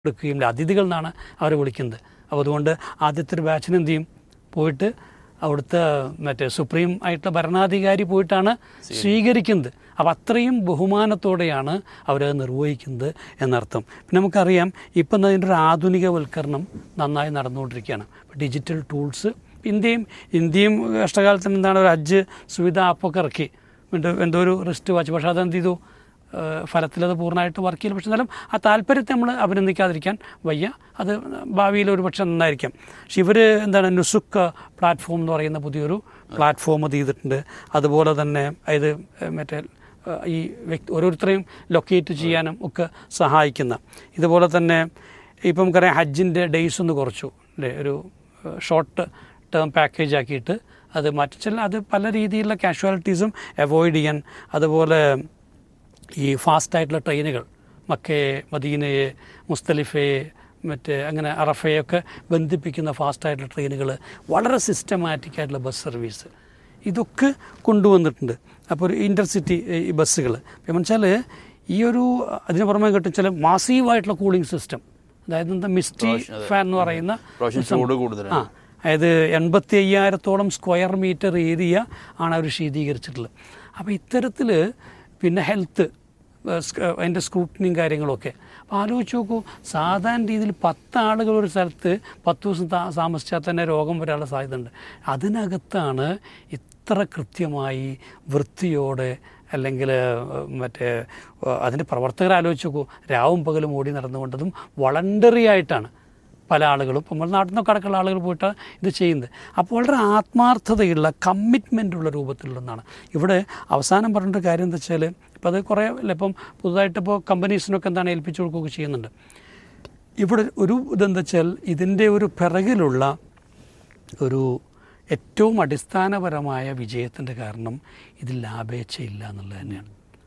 എടുക്കുകയും ഇല്ല അതിഥികൾ എന്നാണ് അവർ വിളിക്കുന്നത് അപ്പോൾ അതുകൊണ്ട് ആദ്യത്തെ ഒരു ബാച്ചിന് എന്ത് ചെയ്യും പോയിട്ട് അവിടുത്തെ മറ്റേ സുപ്രീം ആയിട്ടുള്ള ഭരണാധികാരി പോയിട്ടാണ് സ്വീകരിക്കുന്നത് അപ്പോൾ അത്രയും ബഹുമാനത്തോടെയാണ് അവരത് നിർവഹിക്കുന്നത് എന്നർത്ഥം പിന്നെ നമുക്കറിയാം ഇപ്പം അതിൻ്റെ ഒരു ആധുനികവൽക്കരണം നന്നായി നടന്നുകൊണ്ടിരിക്കുകയാണ് ഡിജിറ്റൽ ടൂൾസ് ഇന്ത്യയും ഇന്ത്യയും കഷ്ടകാലത്തിന് എന്താണ് ഒരു ഹജ്ജ് സുവിധ ആപ്പൊക്കെ ഇറക്കി എന്തോ എന്തോ ഒരു റിസ്റ്റ് വാച്ച് പക്ഷേ അതെന്ത് ചെയ്തു ഏഹ് ഫലത്തിലത് പൂർണ്ണമായിട്ട് വർക്ക് ചെയ്യില്ല പക്ഷെ എന്നാലും ആ താല്പര്യത്തെ നമ്മൾ അഭിനന്ദിക്കാതിരിക്കാൻ വയ്യ അത് ഭാവിയിൽ ഒരു പക്ഷെ നന്നായിരിക്കാം പക്ഷെ ഇവർ എന്താണ് നുസുക്ക് പ്ലാറ്റ്ഫോം എന്ന് പറയുന്ന പുതിയൊരു പ്ലാറ്റ്ഫോം അത് ചെയ്തിട്ടുണ്ട് അതുപോലെ തന്നെ ഇത് മറ്റേ ഏഹ് ഈ വ്യക്തി ഓരോരുത്തരെയും ലൊക്കേറ്റ് ചെയ്യാനും ഒക്കെ സഹായിക്കുന്ന ഇതുപോലെ തന്നെ ഇപ്പം നമുക്കറിയാം ഹജ്ജിൻ്റെ ഡേയ്സ് ഒന്ന് കുറച്ചു അല്ലേ ഒരു ഷോർട്ട് ടേം പാക്കേജ് ആക്കിയിട്ട് അത് മറ്റു അത് പല രീതിയിലുള്ള കാഷ്വാലിറ്റീസും അവോയ്ഡ് ചെയ്യാൻ അതുപോലെ ഈ ഫാസ്റ്റായിട്ടുള്ള ട്രെയിനുകൾ മക്കയെ മദീനയെ മുസ്തലിഫയെ മറ്റേ അങ്ങനെ അറഫയൊക്കെ ബന്ധിപ്പിക്കുന്ന ഫാസ്റ്റായിട്ടുള്ള ട്രെയിനുകൾ വളരെ സിസ്റ്റമാറ്റിക് ആയിട്ടുള്ള ബസ് സർവീസ് ഇതൊക്കെ കൊണ്ടുവന്നിട്ടുണ്ട് അപ്പോൾ ഒരു ഇൻ്റർസിറ്റി ഈ ബസ്സുകൾ എന്ന് വെച്ചാൽ ഈ ഒരു അതിന് പുറമെ കിട്ടും ചില മാസീവായിട്ടുള്ള കൂളിംഗ് സിസ്റ്റം അതായത് എന്താ മിസ്റ്റി ഫാൻ എന്ന് പറയുന്ന പ്രാവശ്യം ചൂട് കൂടുതലാണ് ആ അതായത് എൺപത്തി അയ്യായിരത്തോളം സ്ക്വയർ മീറ്റർ ഏരിയ ആണ് അവർ ശീതീകരിച്ചിട്ടുള്ളത് അപ്പോൾ ഇത്തരത്തിൽ പിന്നെ ഹെൽത്ത് അതിൻ്റെ സ്ക്രൂട്ടനിയും കാര്യങ്ങളൊക്കെ അപ്പോൾ ആലോചിച്ച് നോക്കൂ സാധാരണ രീതിയിൽ പത്ത് ആളുകൾ ഒരു സ്ഥലത്ത് പത്ത് ദിവസം താ താമസിച്ചാൽ തന്നെ രോഗം വരാനുള്ള സാധ്യതയുണ്ട് അതിനകത്താണ് ഇത്ര കൃത്യമായി വൃത്തിയോടെ അല്ലെങ്കിൽ മറ്റേ ഏഹ്, അതിൻ്റെ പ്രവർത്തകർ ആലോചിച്ച് നോക്കൂ രാവും പകലും ഓടി നടന്നുകൊണ്ടതും വളണ്ടറി ആയിട്ടാണ് പല ആളുകളും ഇപ്പം നമ്മുടെ നാട്ടിൽ നിന്നൊക്കെ അടക്കമുള്ള ആളുകൾ പോയിട്ട് ഇത് ചെയ്യുന്നത് അപ്പോൾ വളരെ ആത്മാർത്ഥതയുള്ള കമ്മിറ്റ്മെൻ്റ് ഉള്ള രൂപത്തിലുള്ളതാണ് ഇവിടെ അവസാനം പറഞ്ഞിട്ട് കാര്യം എന്താ വെച്ചാൽ ഇപ്പം അത് കുറേ അല്ല ഇപ്പം പുതുതായിട്ട് ഇപ്പോൾ കമ്പനീസിനൊക്കെ എന്താണ് ഏൽപ്പിച്ചു കൊടുക്കുകയൊക്കെ ചെയ്യുന്നുണ്ട് ഇവിടെ ഒരു ഇതെന്താ വെച്ചാൽ ഇതിൻ്റെ ഒരു പിറകിലുള്ള ഒരു ഏറ്റവും അടിസ്ഥാനപരമായ വിജയത്തിൻ്റെ കാരണം ഇതിൽ ലാഭേച്ഛയില്ല എന്നുള്ളത് തന്നെയാണ്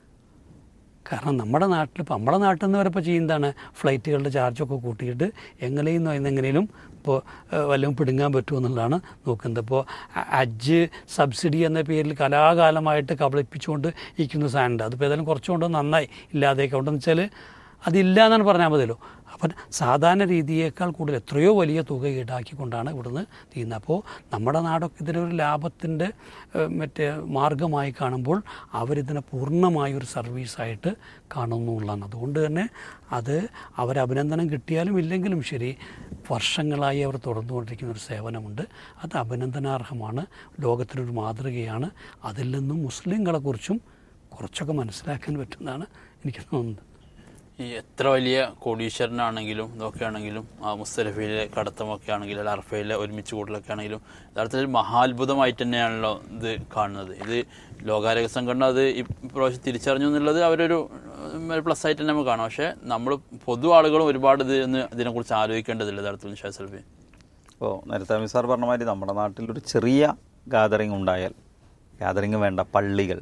കാരണം നമ്മുടെ നാട്ടിൽ ഇപ്പോൾ നമ്മുടെ നാട്ടിൽ നിന്ന് വരെ ഇപ്പോൾ ചെയ്യുന്നതാണ് ഫ്ലൈറ്റുകളുടെ ചാർജൊക്കെ കൂട്ടിയിട്ട് എങ്ങനെയും എന്നെങ്ങനെയും ഇപ്പോൾ വല്ലതും പിടുങ്ങാൻ പറ്റുമോ എന്നുള്ളതാണ് നോക്കുന്നത് ഇപ്പോൾ ഹജ്ജ് സബ്സിഡി എന്ന പേരിൽ കലാകാലമായിട്ട് കബളിപ്പിച്ചുകൊണ്ട് ഇരിക്കുന്ന സാധനമുണ്ട് അതിപ്പോൾ ഏതായാലും കുറച്ചുകൊണ്ട് നന്നായി ഇല്ലാതെയൊക്കെ ഉണ്ടെന്ന് വെച്ചാൽ അതില്ല എന്നാണ് പറഞ്ഞാൽ മതിയല്ലോ അപ്പം സാധാരണ രീതിയേക്കാൾ കൂടുതൽ എത്രയോ വലിയ തുക ഈടാക്കിക്കൊണ്ടാണ് ഇവിടുന്ന് ചെയ്യുന്നത് അപ്പോൾ നമ്മുടെ നാടൊക്കെ ഇതിനൊരു ലാഭത്തിൻ്റെ ഏഹ്, മറ്റേ മാർഗമായി കാണുമ്പോൾ അവരിതിനെ പൂർണ്ണമായ ഒരു സർവീസായിട്ട് കാണുന്നു എന്നുള്ളതാണ് അതുകൊണ്ട് തന്നെ അത് അവർ അഭിനന്ദനം കിട്ടിയാലും ഇല്ലെങ്കിലും ശരി വർഷങ്ങളായി അവർ തുടർന്നുകൊണ്ടിരിക്കുന്ന ഒരു സേവനമുണ്ട് അത് അഭിനന്ദനാർഹമാണ് ലോകത്തിനൊരു മാതൃകയാണ് അതിൽ നിന്നും മുസ്ലിങ്ങളെക്കുറിച്ചും കുറച്ചൊക്കെ മനസ്സിലാക്കാൻ പറ്റുന്നതാണ് എനിക്ക് തോന്നുന്നത് ഈ എത്ര വലിയ കോടീശ്വരനാണെങ്കിലും ഇതൊക്കെ ആണെങ്കിലും ആ മുസ്തലഫയിലെ കടത്തമൊക്കെ ആണെങ്കിലും അല്ല അർഫയിലെ ഒരുമിച്ച് കൂടലൊക്കെ ആണെങ്കിലും യഥാർത്ഥത്തിൽ മഹാത്ഭുതമായിട്ട് തന്നെയാണല്ലോ ഇത് കാണുന്നത് ഇത് ലോകാരോഗ്യ സംഘടന അത് ഈ പ്രാവശ്യം തിരിച്ചറിഞ്ഞു എന്നുള്ളത് അവരൊരു പ്ലസ് ആയിട്ട് തന്നെ നമുക്ക് കാണാം പക്ഷേ നമ്മൾ പൊതു ആളുകളും ഒരുപാട് ഇത് ഒന്ന് ഇതിനെക്കുറിച്ച് ആലോചിക്കേണ്ടതില്ല യഥാർത്ഥത്തിൽ ഷാ സെൽഫി ഇപ്പോൾ നേരത്തെ അമി സാർ പറഞ്ഞ മാതിരി നമ്മുടെ നാട്ടിലൊരു ചെറിയ ഗാദറിങ് ഉണ്ടായാൽ ഗാദറിങ് വേണ്ട പള്ളികൾ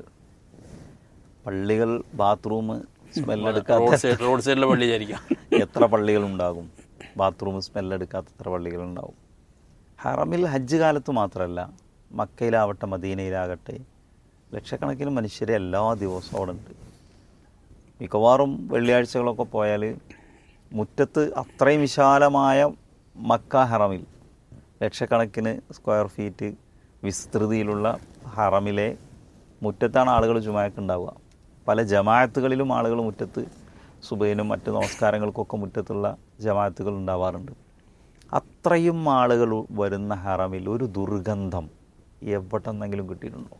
പള്ളികൾ ബാത്റൂം റോഡ് സ്മെല്ലെടുക്കാത്ത സൈഡ് റോഡ് സൈഡിലെ പള്ളി വിചാരിക്കാം എത്ര പള്ളികളുണ്ടാകും ബാത്റൂം സ്മെല്ലെടുക്കാത്ത എത്ര പള്ളികളുണ്ടാവും ഹറമിൽ ഹജ്ജ് കാലത്ത് മാത്രമല്ല മക്കയിലാവട്ടെ മദീനയിലാകട്ടെ ലക്ഷക്കണക്കിന് മനുഷ്യരെ എല്ലാ ദിവസവും അവിടെ ഉണ്ട് മിക്കവാറും വെള്ളിയാഴ്ചകളൊക്കെ പോയാൽ മുറ്റത്ത് അത്രയും വിശാലമായ മക്ക ഹറമിൽ ലക്ഷക്കണക്കിന് സ്ക്വയർ ഫീറ്റ് വിസ്തൃതിയിലുള്ള ഹറമിലെ മുറ്റത്താണ് ആളുകൾ ജുമായക്ക് ഉണ്ടാവുക പല ജമാഅത്തുകളിലും ആളുകൾ മുറ്റത്ത് സുബൈനും മറ്റ് നമസ്കാരങ്ങൾക്കൊക്കെ മുറ്റത്തുള്ള ജമാഅത്തുകൾ ഉണ്ടാവാറുണ്ട് അത്രയും ആളുകൾ വരുന്ന ഹറമിൽ ഒരു ദുർഗന്ധം എവിടെന്നെങ്കിലും കിട്ടിയിട്ടുണ്ടോ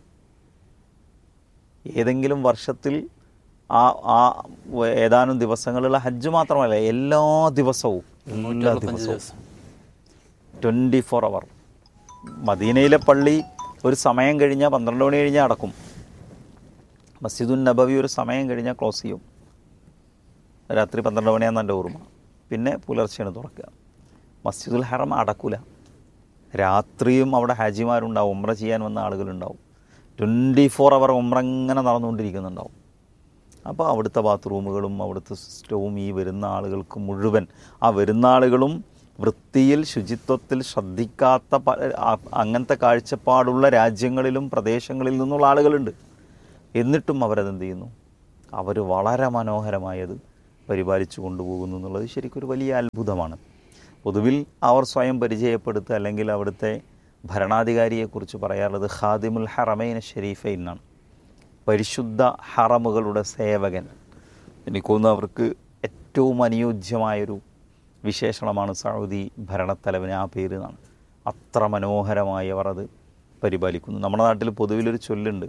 ഏതെങ്കിലും വർഷത്തിൽ ആ ആ ഏതാനും ദിവസങ്ങളുള്ള ഹജ്ജ് മാത്രമല്ല എല്ലാ ദിവസവും എല്ലാ ദിവസവും ട്വൻറ്റി ഫോർ അവർ മദീനയിലെ പള്ളി ഒരു സമയം കഴിഞ്ഞാൽ പന്ത്രണ്ട് മണി കഴിഞ്ഞാൽ അടക്കും മസ്ജിദുൻ നബവി ഒരു സമയം കഴിഞ്ഞാൽ ക്ലോസ് ചെയ്യും രാത്രി പന്ത്രണ്ട് മണിയാന്ന് എൻ്റെ ഓർമ്മ പിന്നെ പുലർച്ചെയാണ് തുറക്കുക മസ്ജിദുൽ ഹറം അടക്കൂല രാത്രിയും അവിടെ ഹാജിമാരുണ്ടാവും ഉമ്ര ചെയ്യാൻ വന്ന ആളുകളുണ്ടാവും ട്വൻറ്റി ഫോർ അവർ ഉമ്ര ഇങ്ങനെ നടന്നുകൊണ്ടിരിക്കുന്നുണ്ടാവും അപ്പോൾ അവിടുത്തെ ബാത്റൂമുകളും അവിടുത്തെ സിസ്റ്റവും ഈ വരുന്ന ആളുകൾക്ക് മുഴുവൻ ആ വരുന്ന ആളുകളും വൃത്തിയിൽ ശുചിത്വത്തിൽ ശ്രദ്ധിക്കാത്ത പ- ആ- അങ്ങനത്തെ കാഴ്ചപ്പാടുള്ള രാജ്യങ്ങളിലും പ്രദേശങ്ങളിൽ നിന്നുള്ള ആളുകളുണ്ട് എന്നിട്ടും അവരതെന്ത് ചെയ്യുന്നു അവർ വളരെ മനോഹരമായത് പരിപാലിച്ചു കൊണ്ടുപോകുന്നു എന്നുള്ളത് ശരിക്കും ഒരു വലിയ അത്ഭുതമാണ് പൊതുവിൽ അവർ സ്വയം പരിചയപ്പെടുത്തുക അല്ലെങ്കിൽ അവിടുത്തെ ഭരണാധികാരിയെക്കുറിച്ച് പറയാറുള്ളത് ഖാദിമുൽ ഹറമൈന ഷെരീഫൈൻ എന്നാണ് പരിശുദ്ധ ഹറമുകളുടെ സേവകൻ എനിക്ക് തോന്നുന്നു അവർക്ക് ഏറ്റവും അനുയോജ്യമായൊരു വിശേഷണമാണ് സൗദി ഭരണത്തലവന് ആ പേര് എന്നാണ് അത്ര മനോഹരമായി അവർ അത് പരിപാലിക്കുന്നു നമ്മുടെ നാട്ടിൽ പൊതുവിലൊരു ചൊല്ലുണ്ട്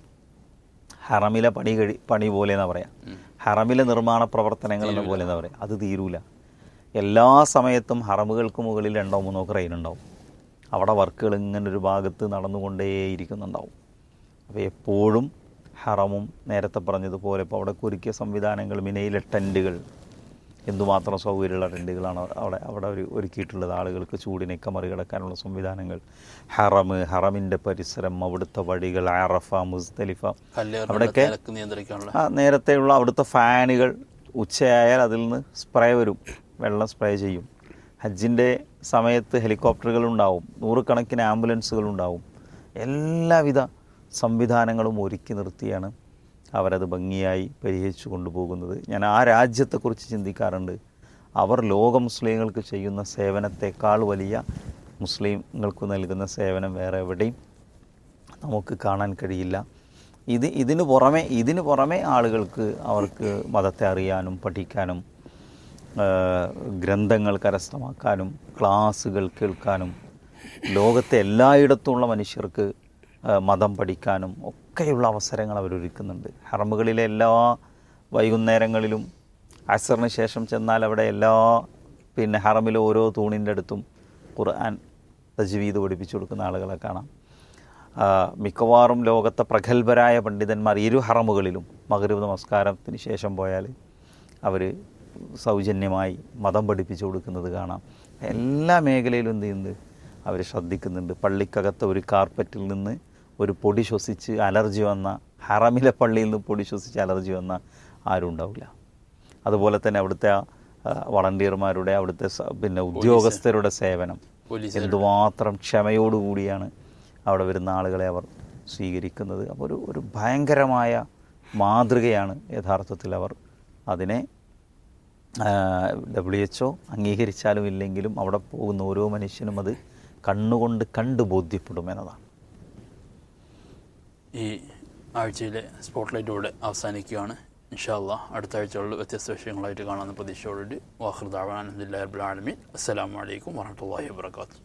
ഹറമിലെ പണി കഴി പണി പോലെ എന്നാ പറയാം ഹറമിലെ നിർമ്മാണ പ്രവർത്തനങ്ങൾ എന്ന പോലെ എന്നാ പറയാം അത് തീരൂല എല്ലാ സമയത്തും ഹറമുകൾക്ക് മുകളിൽ രണ്ടോ മൂന്നോ ക്രെയിൻ ഉണ്ടാവും അവിടെ വർക്കുകൾ ഇങ്ങനെ ഒരു ഭാഗത്ത് നടന്നുകൊണ്ടേയിരിക്കുന്നുണ്ടാവും അപ്പോൾ എപ്പോഴും ഹറമും നേരത്തെ പറഞ്ഞതുപോലെ ഇപ്പോൾ അവിടെ ഒരുക്കിയ സംവിധാനങ്ങൾ മിനയിലെ ടെൻറ്റുകൾ എന്തുമാത്രം സൗകര്യമുള്ള ടെൻറ്റുകളാണ് അവിടെ അവിടെ ഒരു ഒരുക്കിയിട്ടുള്ളത് ആളുകൾക്ക് ചൂടിനൊക്കെ മറികടക്കാനുള്ള സംവിധാനങ്ങൾ ഹറമ് ഹറമിൻ്റെ പരിസരം അവിടുത്തെ വഴികൾ അറഫ മുസ്തലിഫ കല്ലേറിനുള്ള അവിടെയൊക്കെ തിരക്ക് നിയന്ത്രിക്കാനുള്ള ആ നേരത്തെയുള്ള അവിടുത്തെ ഫാനുകൾ ഉച്ചയായാൽ അതിൽ നിന്ന് സ്പ്രേ വരും വെള്ളം സ്പ്രേ ചെയ്യും ഹജ്ജിൻ്റെ സമയത്ത് ഹെലികോപ്റ്ററുകൾ ഉണ്ടാവും നൂറുകണക്കിന് ആംബുലൻസുകൾ ഉണ്ടാവും എല്ലാവിധ സംവിധാനങ്ങളും ഒരുക്കി നിർത്തിയാണ് അവരത് ഭംഗിയായി പരിഹരിച്ചു കൊണ്ടുപോകുന്നത് ഞാൻ ആ രാജ്യത്തെക്കുറിച്ച് ചിന്തിക്കാറുണ്ട് അവർ ലോക മുസ്ലിങ്ങൾക്ക് ചെയ്യുന്ന സേവനത്തെക്കാൾ വലിയ മുസ്ലിങ്ങൾക്ക് നൽകുന്ന സേവനം വേറെ എവിടെയും നമുക്ക് കാണാൻ കഴിയില്ല ഇത് ഇതിന് പുറമെ ഇതിന് പുറമെ ആളുകൾക്ക് അവർക്ക് മതത്തെ അറിയാനും പഠിക്കാനും ആ, ഗ്രന്ഥങ്ങൾ കരസ്ഥമാക്കാനും ക്ലാസ്സുകൾ കേൾക്കാനും ലോകത്തെ എല്ലായിടത്തുമുള്ള മനുഷ്യർക്ക് ആ, മതം പഠിക്കാനും ഒക്കെയുള്ള അവസരങ്ങൾ അവരൊരുക്കുന്നുണ്ട് ഹറമുകളിലെ എല്ലാ വൈകുന്നേരങ്ങളിലും അസറിന് ശേഷം ചെന്നാൽ അവിടെ എല്ലാ പിന്നെ ഹറമിലെ ഓരോ തൂണിൻ്റെ അടുത്തും ഖുർആൻ തജ്വീദ് പഠിപ്പിച്ചു കൊടുക്കുന്ന ആളുകളെ കാണാം ആ, മിക്കവാറും ലോകത്തെ പ്രഗത്ഭരായ പണ്ഡിതന്മാർ ഇരു ഹറമുകളിലും മകരവ് നമസ്കാരത്തിന് ശേഷം പോയാൽ അവർ സൗജന്യമായി മതം പഠിപ്പിച്ചു കൊടുക്കുന്നത് കാണാം എല്ലാ മേഖലയിലും എന്ത് ചെയ്യുന്നുണ്ട് അവർ ശ്രദ്ധിക്കുന്നുണ്ട് പള്ളിക്കകത്തെ ഒരു കാർപ്പറ്റിൽ നിന്ന് ഒരു പൊടി ശ്വസിച്ച് അലർജി വന്ന ഹറമിലെ പള്ളിയിൽ നിന്ന് പൊടി ശ്വസിച്ച് അലർജി വന്ന ആരും ഉണ്ടാവില്ല അതുപോലെ തന്നെ അവിടുത്തെ ആ, വളണ്ടിയർമാരുടെ അവിടുത്തെ സ- പിന്നെ ഉദ്യോഗസ്ഥരുടെ സേവനം പോലീസ് എന്തുമാത്രം ക്ഷമയോടുകൂടിയാണ് അവിടെ വരുന്ന ആളുകളെ അവർ സ്വീകരിക്കുന്നത് അപ്പോൾ ഒരു ഒരു ഭയങ്കരമായ മാതൃകയാണ് യഥാർത്ഥത്തിൽ അവർ അതിനെ ഡബ്ല്യു എച്ച് ഒ അംഗീകരിച്ചാലും ഇല്ലെങ്കിലും അവിടെ പോകുന്ന ഓരോ മനുഷ്യനും അത് കണ്ണുകൊണ്ട് കണ്ടു ബോധ്യപ്പെടും എന്നതാണ് ഈ ആഴ്ചയിലെ സ്പോട്ട്ലൈറ്റ് ഇവിടെ അവസാനിക്കുകയാണ് ഇൻഷാല്ല അടുത്ത ആഴ്ചകളിൽ വ്യത്യസ്ത വിഷയങ്ങളായിട്ട് കാണാമെന്ന പ്രതീക്ഷയോടുകൂടി വാഹൃദാവാൻ അലഹദില്ലാബുലാലമീൻ അസ്സലാമു അലൈക്കും വറഹമത്തല്ലാഹി വാബർക്കാത്തു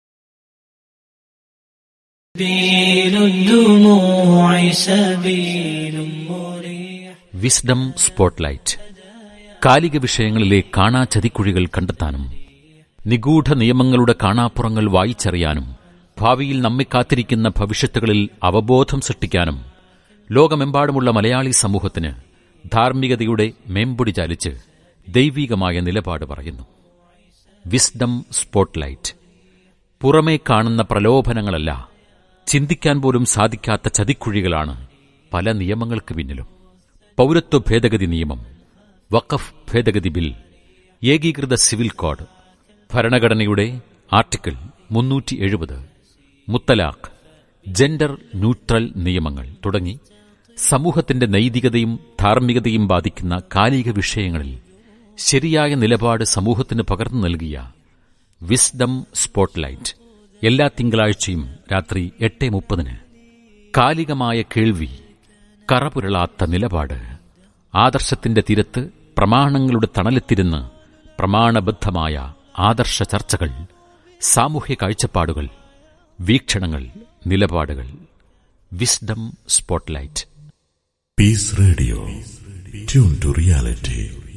سبيل الدموع سبيل مريح വിസ്ഡം സ്പോട്ട്ലൈറ്റ് കാലിക വിഷയങ്ങളിലെ കാണാ ചതിക്കുഴികൾ കണ്ടെത്താനും നിഗൂഢ നിയമങ്ങളുടെ കാണാപ്പുറങ്ങൾ വായിച്ചറിയാനും ഭാവിയിൽ നമ്മെ കാത്തിരിക്കുന്ന ഭവിഷ്യത്തുകളിൽ അവബോധം സൃഷ്ടിക്കാനും ലോകമെമ്പാടുമുള്ള മലയാളി സമൂഹത്തിന് ധാർമ്മികതയുടെ മേമ്പൊടി ചാലിച്ച് ദൈവീകമായ നിലപാട് പറയുന്നു വിസ്ഡം സ്പോട്ട്ലൈറ്റ് പുറമേ കാണുന്ന പ്രലോഭനങ്ങളല്ല ചിന്തിക്കാൻ പോലും സാധിക്കാത്ത ചതിക്കുഴികളാണ് പല നിയമങ്ങൾക്ക് പിന്നിലും പൗരത്വ ഭേദഗതി നിയമം വഖഫ് ഭേദഗതി ബിൽ ഏകീകൃത സിവിൽ കോഡ് ഭരണഘടനയുടെ ആർട്ടിക്കിൾ മുന്നൂറ്റി എഴുപത് മുത്തലാഖ് ജെൻഡർ ന്യൂട്രൽ നിയമങ്ങൾ തുടങ്ങി സമൂഹത്തിന്റെ നൈതികതയും ധാർമ്മികതയും ബാധിക്കുന്ന കാലിക വിഷയങ്ങളിൽ ശരിയായ നിലപാട് സമൂഹത്തിന് പകർന്നു നൽകിയ വിസ്ഡം സ്പോട്ട്ലൈറ്റ് എല്ലാ തിങ്കളാഴ്ചയും രാത്രി എട്ട് മുപ്പതിന് കാലികമായ കേൾവി കറപുരളാത്ത നിലപാട് ആദർശത്തിന്റെ തീരത്ത് പ്രമാണങ്ങളുടെ തണലെത്തിരുന്ന് പ്രമാണബദ്ധമായ ആദർശ ചർച്ചകൾ സാമൂഹ്യ കാഴ്ചപ്പാടുകൾ വീക്ഷണങ്ങൾ നിലപാടുകൾ Wisdom Spotlight Peace Radio. Tune to reality.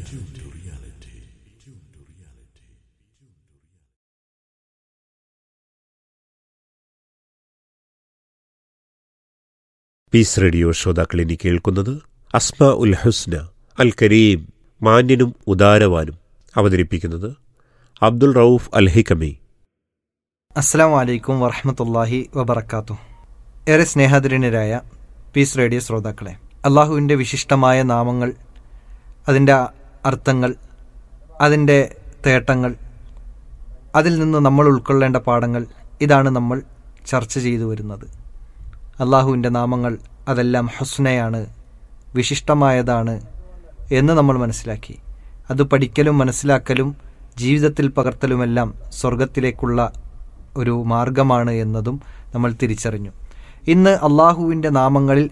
Peace Radio ശ്രോതാക്കൾ ഇനി കേൾക്കുന്നത് അസ്മ ഉൽ ഹുസ്ന അൽ കരീം മാന്യനും ഉദാരവാനും അവതരിപ്പിക്കുന്നത് അബ്ദുൾ റൌഫ് അൽ ഹിക്കമി അസ്സാം വലൈക്കും വറഹമത്തല്ലാഹി വബർക്കാത്തു ഏറെ സ്നേഹധുരനരായ പീസ് റേഡിയോ ശ്രോതാക്കളെ അള്ളാഹുവിൻ്റെ വിശിഷ്ടമായ നാമങ്ങൾ അതിൻ്റെ അർത്ഥങ്ങൾ അതിൻ്റെ തേട്ടങ്ങൾ അതിൽ നിന്ന് നമ്മൾ ഉൾക്കൊള്ളേണ്ട പാഠങ്ങൾ ഇതാണ് നമ്മൾ ചർച്ച ചെയ്തു വരുന്നത് അള്ളാഹുവിൻ്റെ നാമങ്ങൾ അതെല്ലാം ഹുസ്നയാണ് വിശിഷ്ടമായതാണ് എന്ന് നമ്മൾ മനസ്സിലാക്കി അത് പഠിക്കലും മനസ്സിലാക്കലും ജീവിതത്തിൽ പകർത്തലുമെല്ലാം സ്വർഗത്തിലേക്കുള്ള ഒരു മാർഗമാണ് എന്നതും നമ്മൾ തിരിച്ചറിഞ്ഞു ഇന്ന് അള്ളാഹുവിൻ്റെ നാമങ്ങളിൽ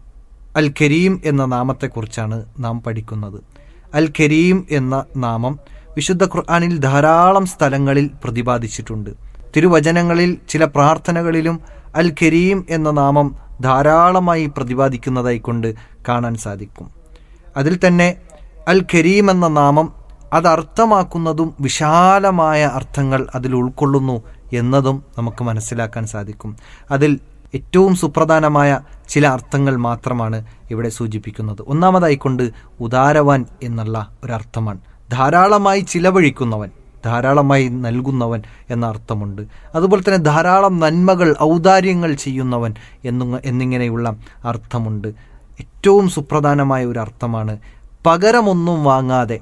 അൽ കരീം എന്ന നാമത്തെക്കുറിച്ചാണ് നാം പഠിക്കുന്നത് അൽ കരീം എന്ന നാമം വിശുദ്ധ ഖുർആാനിൽ ധാരാളം സ്ഥലങ്ങളിൽ പ്രതിപാദിച്ചിട്ടുണ്ട് തിരുവചനങ്ങളിൽ ചില പ്രാർത്ഥനകളിലും അൽ കരീം എന്ന നാമം ധാരാളമായി പ്രതിപാദിക്കുന്നതായി കൊണ്ട് കാണാൻ സാധിക്കും അതിൽ തന്നെ അൽ കരീം എന്ന നാമം അത് അർത്ഥമാക്കുന്നതും വിശാലമായ അർത്ഥങ്ങൾ അതിൽ ഉൾക്കൊള്ളുന്നു എന്നതും നമുക്ക് മനസ്സിലാക്കാൻ സാധിക്കും അതിൽ ഏറ്റവും സുപ്രധാനമായ ചില അർത്ഥങ്ങൾ മാത്രമാണ് ഇവിടെ സൂചിപ്പിക്കുന്നത് ഒന്നാമതായിക്കൊണ്ട് ഉദാരവാൻ എന്നുള്ള ഒരർത്ഥമാണ് ധാരാളമായി ചിലവഴിക്കുന്നവൻ ധാരാളമായി നൽകുന്നവൻ എന്ന അർത്ഥമുണ്ട് അതുപോലെ തന്നെ ധാരാളം നന്മകൾ ഔദാര്യങ്ങൾ ചെയ്യുന്നവൻ എന്നു എന്നിങ്ങനെയുള്ള അർത്ഥമുണ്ട് ഏറ്റവും സുപ്രധാനമായ ഒരു അർത്ഥമാണ് പകരമൊന്നും വാങ്ങാതെ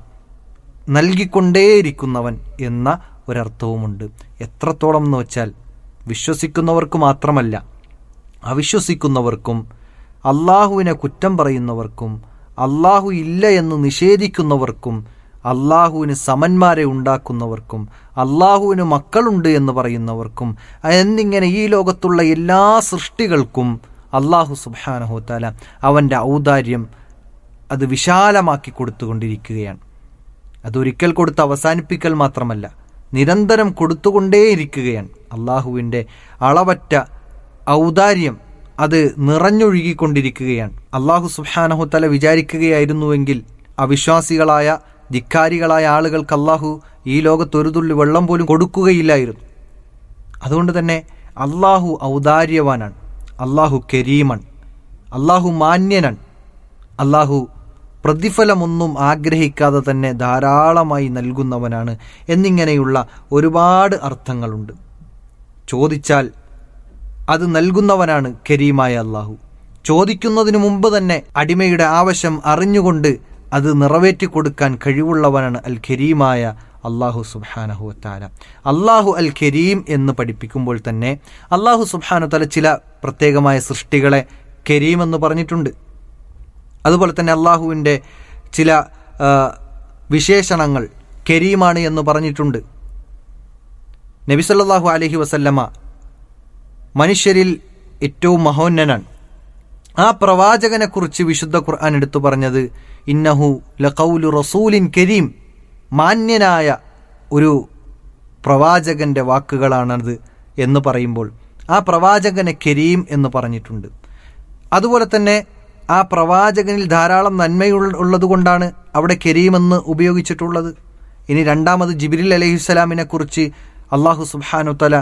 നൽകിക്കൊണ്ടേയിരിക്കുന്നവൻ എന്ന ഒരർത്ഥവുമുണ്ട് എത്രത്തോളം എന്ന് വെച്ചാൽ വിശ്വസിക്കുന്നവർക്ക് മാത്രമല്ല അവിശ്വസിക്കുന്നവർക്കും അള്ളാഹുവിനെ കുറ്റം പറയുന്നവർക്കും അള്ളാഹു ഇല്ല എന്ന് നിഷേധിക്കുന്നവർക്കും അള്ളാഹുവിന് സമന്മാരെ ഉണ്ടാക്കുന്നവർക്കും അള്ളാഹുവിന് മക്കളുണ്ട് എന്ന് പറയുന്നവർക്കും എന്നിങ്ങനെ ഈ ലോകത്തുള്ള എല്ലാ സൃഷ്ടികൾക്കും അള്ളാഹു സുബാനഹുത്താല അവൻ്റെ ഔദാര്യം അത് വിശാലമാക്കി കൊടുത്തുകൊണ്ടിരിക്കുകയാണ് അതൊരിക്കൽ കൊടുത്ത് അവസാനിപ്പിക്കൽ മാത്രമല്ല നിരന്തരം കൊടുത്തുകൊണ്ടേയിരിക്കുകയാണ് അള്ളാഹുവിൻ്റെ അളവറ്റ ഔദാര്യം അത് നിറഞ്ഞൊഴുകിക്കൊണ്ടിരിക്കുകയാണ് അള്ളാഹു സുബാനഹുത്തല വിചാരിക്കുകയായിരുന്നുവെങ്കിൽ അവിശ്വാസികളായ ധിക്കാരികളായ ആളുകൾക്ക് അള്ളാഹു ഈ ലോകത്ത് ഒരു തുള്ളി വെള്ളം പോലും കൊടുക്കുകയില്ലായിരുന്നു അതുകൊണ്ട് തന്നെ അള്ളാഹു ഔദാര്യവാനാണ് അള്ളാഹു കരീമൺ അള്ളാഹു മാന്യനാണ് അള്ളാഹു പ്രതിഫലമൊന്നും ആഗ്രഹിക്കാതെ തന്നെ ധാരാളമായി നൽകുന്നവനാണ് എന്നിങ്ങനെയുള്ള ഒരുപാട് അർത്ഥങ്ങളുണ്ട് ചോദിച്ചാൽ അത് നൽകുന്നവനാണ് കരീമായ അള്ളാഹു ചോദിക്കുന്നതിനു മുമ്പ് തന്നെ അടിമയുടെ ആവശ്യം അറിഞ്ഞുകൊണ്ട് അത് നിറവേറ്റി കൊടുക്കാൻ കഴിവുള്ളവനാണ് അൽ ഖരീമായ അള്ളാഹു സുബാനഹു താല അള്ളാഹു അൽ ഖരീം എന്ന് പഠിപ്പിക്കുമ്പോൾ തന്നെ അള്ളാഹു സുബാനു തല ചില പ്രത്യേകമായ സൃഷ്ടികളെ കരീം എന്ന് പറഞ്ഞിട്ടുണ്ട് അതുപോലെ തന്നെ അള്ളാഹുവിൻ്റെ ചില ആ, വിശേഷണങ്ങൾ കരീമാണ് എന്ന് പറഞ്ഞിട്ടുണ്ട് നബിസല്ലാഹു അലഹി വസല്ലമ മനുഷ്യരിൽ ഏറ്റവും മഹോന്നനാണ് ആ പ്രവാചകനെക്കുറിച്ച് വിശുദ്ധ ഖുർആൻ എടുത്തു പറഞ്ഞത് ഇന്നഹു ലഖൗലു റസൂലിൻ കരീം മാന്യനായ ഒരു പ്രവാചകന്റെ വാക്കുകളാണത് എന്ന് പറയുമ്പോൾ ആ പ്രവാചകനെ കരീം എന്ന് പറഞ്ഞിട്ടുണ്ട് അതുപോലെ തന്നെ ആ പ്രവാചകനിൽ ധാരാളം നന്മയുള്ള ഉള്ളതുകൊണ്ടാണ് അവിടെ കരീം എന്ന് ഉപയോഗിച്ചിട്ടുള്ളത് ഇനി രണ്ടാമത് ജിബിരിൽ അലഹിസ്സലാമിനെ കുറിച്ച് അള്ളാഹു സുബാനു തല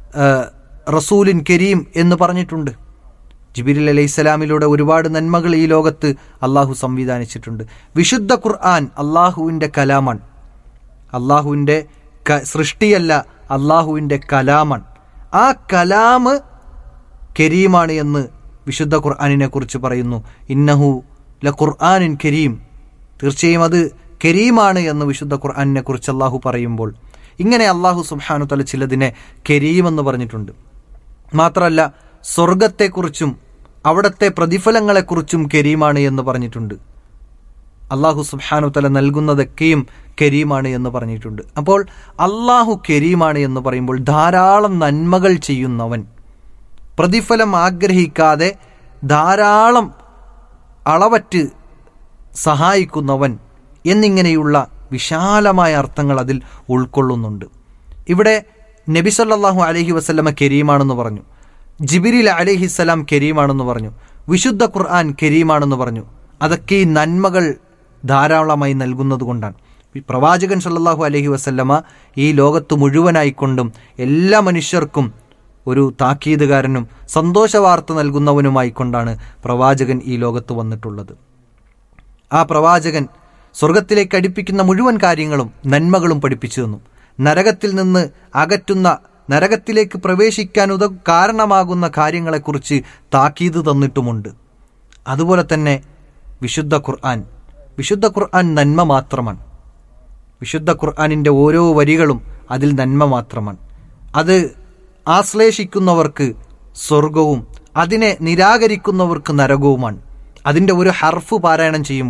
റസൂലിൻ കരീം എന്ന് പറഞ്ഞിട്ടുണ്ട് ജിബിരിൽ അലൈഹി സ്വലാമിലൂടെ ഒരുപാട് നന്മകൾ ഈ ലോകത്ത് അള്ളാഹു സംവിധാനിച്ചിട്ടുണ്ട് വിശുദ്ധ ഖുർആൻ അള്ളാഹുവിൻ്റെ കലാമാണ് അള്ളാഹുവിൻ്റെ ക സൃഷ്ടിയല്ല അള്ളാഹുവിൻ്റെ കലാമാണ് ആ കലാമ് കരീമാണ് എന്ന് വിശുദ്ധ ഖുർആാനിനെ കുറിച്ച് പറയുന്നു ഇന്നഹു ല ഖുർആാനിൻ കരീം തീർച്ചയായും അത് കരീമാണ് എന്ന് വിശുദ്ധ ഖുർആാനിനെ കുറിച്ച് അള്ളാഹു പറയുമ്പോൾ ഇങ്ങനെ അള്ളാഹു സുബ്ഹാനു തല ചിലതിനെ കരീം എന്ന് പറഞ്ഞിട്ടുണ്ട് മാത്രമല്ല സ്വർഗത്തെക്കുറിച്ചും അവിടുത്തെ പ്രതിഫലങ്ങളെക്കുറിച്ചും കരീമാണ് എന്ന് പറഞ്ഞിട്ടുണ്ട് അള്ളാഹു സുബ്ഹാനു തല നൽകുന്നതൊക്കെയും കരീമാണ് എന്ന് പറഞ്ഞിട്ടുണ്ട് അപ്പോൾ അള്ളാഹു കരീമാണ് എന്ന് പറയുമ്പോൾ ധാരാളം നന്മകൾ ചെയ്യുന്നവൻ പ്രതിഫലം ആഗ്രഹിക്കാതെ ധാരാളം അളവറ്റ് സഹായിക്കുന്നവൻ എന്നിങ്ങനെയുള്ള വിശാലമായ അർത്ഥങ്ങൾ അതിൽ ഉൾക്കൊള്ളുന്നുണ്ട് ഇവിടെ നബി സല്ലല്ലാഹു അലൈഹി വസല്ലമ കരീമാണെന്ന് പറഞ്ഞു ജിബിരിൽ അലഹിസ്സലാം കരീമാണെന്ന് പറഞ്ഞു വിശുദ്ധ ഖുർആൻ കരീമാണെന്ന് പറഞ്ഞു അതൊക്കെ ഈ നന്മകൾ ധാരാളമായി നൽകുന്നത് കൊണ്ടാണ് ഈ പ്രവാചകൻ സല്ലല്ലാഹു അലൈഹി വസല്ലമ ഈ ലോകത്ത് മുഴുവനായിക്കൊണ്ടും എല്ലാ മനുഷ്യർക്കും ഒരു താക്കീതുകാരനും സന്തോഷവാർത്ത നൽകുന്നവനുമായിക്കൊണ്ടാണ് പ്രവാചകൻ ഈ ലോകത്ത് വന്നിട്ടുള്ളത് ആ പ്രവാചകൻ സ്വർഗത്തിലേക്ക് അടുപ്പിക്കുന്ന മുഴുവൻ കാര്യങ്ങളും നന്മകളും പഠിപ്പിച്ചു തന്നു നരകത്തിൽ നിന്ന് അകറ്റുന്ന നരകത്തിലേക്ക് പ്രവേശിക്കാൻ ഉത കാരണമാകുന്ന കാര്യങ്ങളെക്കുറിച്ച് താക്കീത് തന്നിട്ടുമുണ്ട് അതുപോലെ തന്നെ വിശുദ്ധ ഖുർആൻ വിശുദ്ധ ഖുർആൻ നന്മ മാത്രമാണ് വിശുദ്ധ ഖുർആാനിൻ്റെ ഓരോ വരികളും അതിൽ നന്മ മാത്രമാണ് അത് ആശ്ലേഷിക്കുന്നവർക്ക് സ്വർഗവും അതിനെ നിരാകരിക്കുന്നവർക്ക് നരകവുമാണ് അതിൻ്റെ ഒരു ഹർഫ് പാരായണം ചെയ്യുമ്പോൾ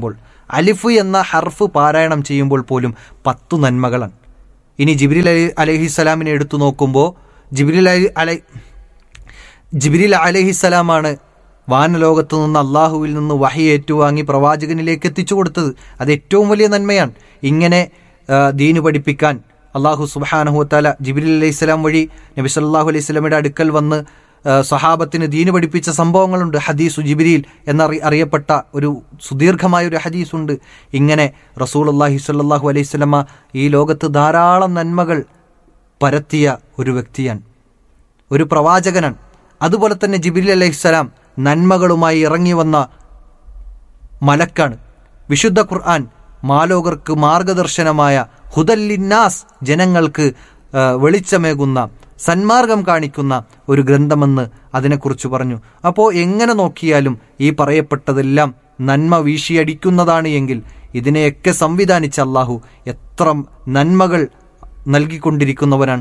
അലിഫ് എന്ന ഹർഫ് പാരായണം ചെയ്യുമ്പോൾ പോലും പത്തു നന്മകളാണ് ഇനി ജിബ്രിൽ അലി അലഹിസ്സലാമിനെ എടുത്തു നോക്കുമ്പോൾ ജിബ്രിൽ അലി അലൈ ജിബ്രിൽ അലഹിസ്സലാമാണ് വാനലോകത്ത് നിന്ന് അള്ളാഹുവിൽ നിന്ന് വഹി ഏറ്റുവാങ്ങി പ്രവാചകനിലേക്ക് എത്തിച്ചു കൊടുത്തത് അത് ഏറ്റവും വലിയ നന്മയാണ് ഇങ്ങനെ ആ, ദീന് പഠിപ്പിക്കാൻ അള്ളാഹു സുബാനഹുത്താല ജിബ്രിൽ അലൈഹി സ്വലാം വഴി നബി സല്ലാഹു അലൈഹി സ്വലമിയുടെ അടുക്കൽ വന്ന് ആ, സ്വഹാബത്തിന് ദീന് പഠിപ്പിച്ച സംഭവങ്ങളുണ്ട് ഹദീസു ജിബ്രീൽ എന്നറി അറിയപ്പെട്ട ഒരു സുദീർഘമായ ഒരു ഹദീസുണ്ട് ഇങ്ങനെ റസൂൽ അള്ളാഹി സ്വല്ലാഹു അലൈഹി സ്വലമ ഈ ലോകത്ത് ധാരാളം നന്മകൾ പരത്തിയ ഒരു വ്യക്തിയാണ് ഒരു പ്രവാചകനാണ് അതുപോലെ തന്നെ ജിബിലി അലൈഹിസ്സലാം നന്മകളുമായി ഇറങ്ങി വന്ന മലക്കാണ് വിശുദ്ധ ഖുർആൻ മാലോകർക്ക് മാർഗദർശനമായ ഹുദല്ലിന്നാസ് ജനങ്ങൾക്ക് ആ, വെളിച്ചമേകുന്ന സന്മാർഗം കാണിക്കുന്ന ഒരു ഗ്രന്ഥമെന്ന് അതിനെക്കുറിച്ച് പറഞ്ഞു അപ്പോൾ എങ്ങനെ നോക്കിയാലും ഈ പറയപ്പെട്ടതെല്ലാം നന്മ വീശിയടിക്കുന്നതാണ് എങ്കിൽ ഇതിനെയൊക്കെ സംവിധാനിച്ച അള്ളാഹു എത്ര നന്മകൾ നൽകിക്കൊണ്ടിരിക്കുന്നവനാണ്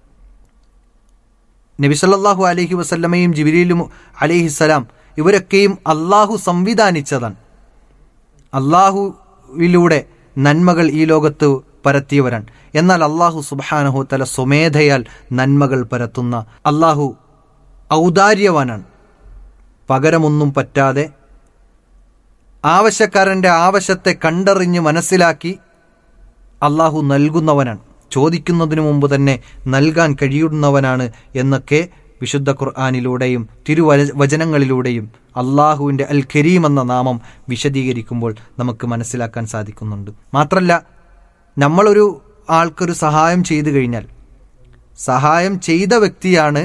നബി സല്ലല്ലാഹു അലൈഹി വസല്ലമയും ജിബിരിയിലും അലൈഹിസ്സലാം ഇവരൊക്കെയും അള്ളാഹു സംവിധാനിച്ചതാണ് അള്ളാഹുവിലൂടെ നന്മകൾ ഈ ലോകത്ത് പരത്തിയവരാണ് എന്നാൽ അള്ളാഹു സുബാനഹു തല സ്വമേധയാൽ നന്മകൾ പരത്തുന്ന അള്ളാഹു ഔദാര്യവാനാണ് പകരമൊന്നും പറ്റാതെ ആവശ്യക്കാരൻ്റെ ആവശ്യത്തെ കണ്ടറിഞ്ഞ് മനസ്സിലാക്കി അള്ളാഹു നൽകുന്നവനാണ് ചോദിക്കുന്നതിനു മുമ്പ് തന്നെ നൽകാൻ കഴിയുന്നവനാണ് എന്നൊക്കെ വിശുദ്ധ ഖുർആാനിലൂടെയും തിരുവച വചനങ്ങളിലൂടെയും അള്ളാഹുവിൻ്റെ അൽ ഖരീം എന്ന നാമം വിശദീകരിക്കുമ്പോൾ നമുക്ക് മനസ്സിലാക്കാൻ സാധിക്കുന്നുണ്ട് മാത്രല്ല നമ്മളൊരു ആൾക്കൊരു സഹായം ചെയ്തു കഴിഞ്ഞാൽ സഹായം ചെയ്ത വ്യക്തിയാണ്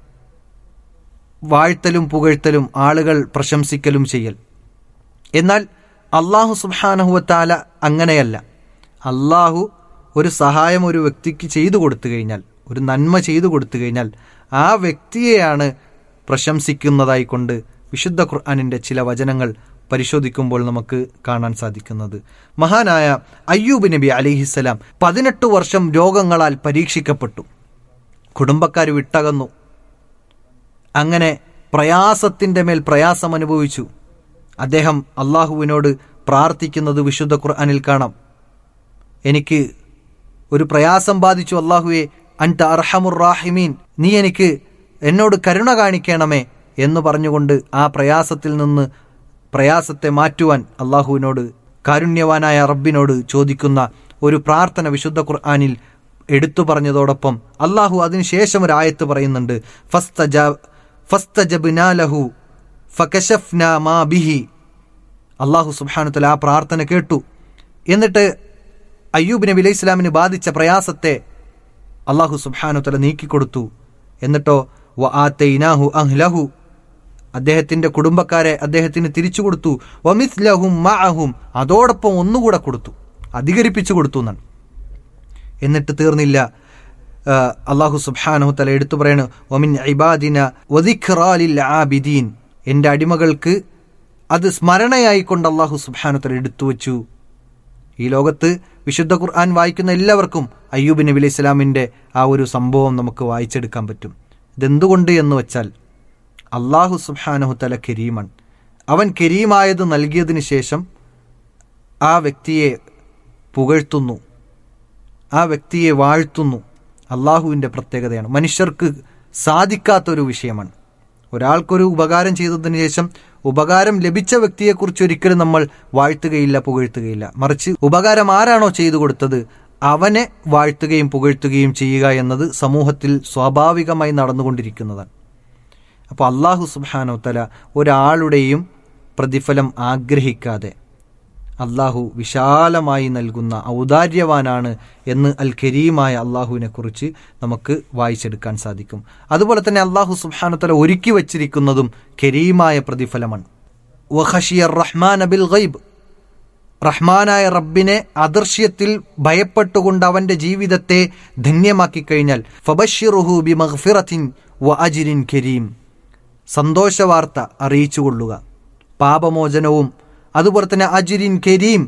വാഴ്ത്തലും പുകഴ്ത്തലും ആളുകൾ പ്രശംസിക്കലും ചെയ്യൽ എന്നാൽ അള്ളാഹു സുബാനഹുവത്താല അങ്ങനെയല്ല അള്ളാഹു ഒരു സഹായം ഒരു വ്യക്തിക്ക് ചെയ്തു കൊടുത്തു കഴിഞ്ഞാൽ ഒരു നന്മ ചെയ്തു കൊടുത്തു കഴിഞ്ഞാൽ ആ വ്യക്തിയെയാണ് പ്രശംസിക്കുന്നതായി കൊണ്ട് വിശുദ്ധ ഖുർആാനിൻ്റെ ചില വചനങ്ങൾ പരിശോധിക്കുമ്പോൾ നമുക്ക് കാണാൻ സാധിക്കുന്നത് മഹാനായ അയ്യൂബ് നബി അലിഹിസ്സലാം പതിനെട്ട് വർഷം രോഗങ്ങളാൽ പരീക്ഷിക്കപ്പെട്ടു കുടുംബക്കാർ വിട്ടകന്നു അങ്ങനെ പ്രയാസത്തിൻ്റെ മേൽ പ്രയാസം അനുഭവിച്ചു അദ്ദേഹം അള്ളാഹുവിനോട് പ്രാർത്ഥിക്കുന്നത് വിശുദ്ധ ഖുർആനിൽ കാണാം എനിക്ക് ഒരു പ്രയാസം ബാധിച്ചു അള്ളാഹുവെ അൻത അർഹമുർ റാഹിമീൻ നീ എനിക്ക് എന്നോട് കരുണ കാണിക്കണമേ എന്ന് പറഞ്ഞുകൊണ്ട് ആ പ്രയാസത്തിൽ നിന്ന് പ്രയാസത്തെ മാറ്റുവാൻ അള്ളാഹുവിനോട് കാരുണ്യവാനായ റബ്ബിനോട് ചോദിക്കുന്ന ഒരു പ്രാർത്ഥന വിശുദ്ധ ഖുർആാനിൽ എടുത്തു പറഞ്ഞതോടൊപ്പം അള്ളാഹു അതിനുശേഷം ഒരു ആയത്ത് പറയുന്നുണ്ട് ഫസ്തജ ഫസ്തജബ്നാലഹു ഫകശഫ്ന മാ ബിഹി അള്ളാഹു സുബാനുത്തല ആ പ്രാർത്ഥന കേട്ടു എന്നിട്ട് അയ്യൂബ് നബി അലൈഹി ഇസ്ലാമിന് ബാധിച്ച പ്രയാസത്തെ അള്ളാഹു സുബാനുത്തല നീക്കിക്കൊടുത്തു എന്നിട്ടോ വ ആത്തൈനാഹു അഹ്ലഹു അദ്ദേഹത്തിന്റെ കുടുംബക്കാരെ അദ്ദേഹത്തിന് തിരിച്ചു കൊടുത്തു വമിത് ലഹും മഅഹും അതോടൊപ്പം ഒന്നുകൂടെ കൊടുത്തു അധികരിപ്പിച്ചു കൊടുത്തു എന്നാണ് എന്നിട്ട് തീർന്നില്ല ആ, അള്ളാഹു സുബ്ഹാനഹു തല എടുത്തു പറയണു ഒമിൻ ഇബാദിന വദിഖ്റാലിൽ ആബിദീൻ എൻ്റെ അടിമകൾക്ക് അത് സ്മരണയായിക്കൊണ്ട് അള്ളാഹു സുബ്ഹാനു തല എടുത്തു വച്ചു ഈ ലോകത്ത് വിശുദ്ധ ഖുർആൻ വായിക്കുന്ന എല്ലാവർക്കും അയ്യൂബ് നബി അലൈഹി ഇസ്ലാമിൻ്റെ ആ ഒരു സംഭവം നമുക്ക് വായിച്ചെടുക്കാൻ പറ്റും ഇതെന്തുകൊണ്ട് എന്ന് വെച്ചാൽ അള്ളാഹു സുബ്ഹാനഹു തല കരീമാണ് അവൻ കരീമായത് നൽകിയതിന് ശേഷം ആ വ്യക്തിയെ പുകഴ്ത്തുന്നു ആ വ്യക്തിയെ വാഴ്ത്തുന്നു അള്ളാഹുവിൻ്റെ പ്രത്യേകതയാണ് മനുഷ്യർക്ക് സാധിക്കാത്തൊരു വിഷയമാണ് ഒരാൾക്കൊരു ഉപകാരം ചെയ്തതിന് ശേഷം ഉപകാരം ലഭിച്ച വ്യക്തിയെക്കുറിച്ച് ഒരിക്കലും നമ്മൾ വാഴ്ത്തുകയില്ല പുകഴ്ത്തുകയില്ല മറിച്ച് ഉപകാരം ആരാണോ ചെയ്തു കൊടുത്തത് അവനെ വാഴ്ത്തുകയും പുകഴ്ത്തുകയും ചെയ്യുക എന്നത് സമൂഹത്തിൽ സ്വാഭാവികമായി നടന്നുകൊണ്ടിരിക്കുന്നതാണ് അപ്പോൾ അള്ളാഹു സുബാനോ തല ഒരാളുടെയും പ്രതിഫലം ആഗ്രഹിക്കാതെ അള്ളാഹു വിശാലമായി നൽകുന്ന ഔദാര്യവാനാണ് എന്ന് അൽ കരീമായ അള്ളാഹുവിനെ കുറിച്ച് നമുക്ക് വായിച്ചെടുക്കാൻ സാധിക്കും അതുപോലെ തന്നെ അള്ളാഹു സുബാനുത്തല ഒരുക്കി വച്ചിരിക്കുന്നതും കരീമായ പ്രതിഫലമാണ് വഹഷിയർ റഹ്മാൻ അബിൽ ഗൈബ് റഹ്മാനായ റബ്ബിനെ അദർശ്യത്തിൽ ഭയപ്പെട്ടുകൊണ്ട് അവന്റെ ജീവിതത്തെ ധന്യമാക്കി കഴിഞ്ഞാൽ ഫബഷിറുഹു ബി മഹ്ഫിറത്തിൻ വ അജിരിൻ കരീം സന്തോഷവാർത്ത അറിയിച്ചുകൊള്ളുക പാപമോചനവും അതുപോലെ തന്നെ അജിരിൻ കരീം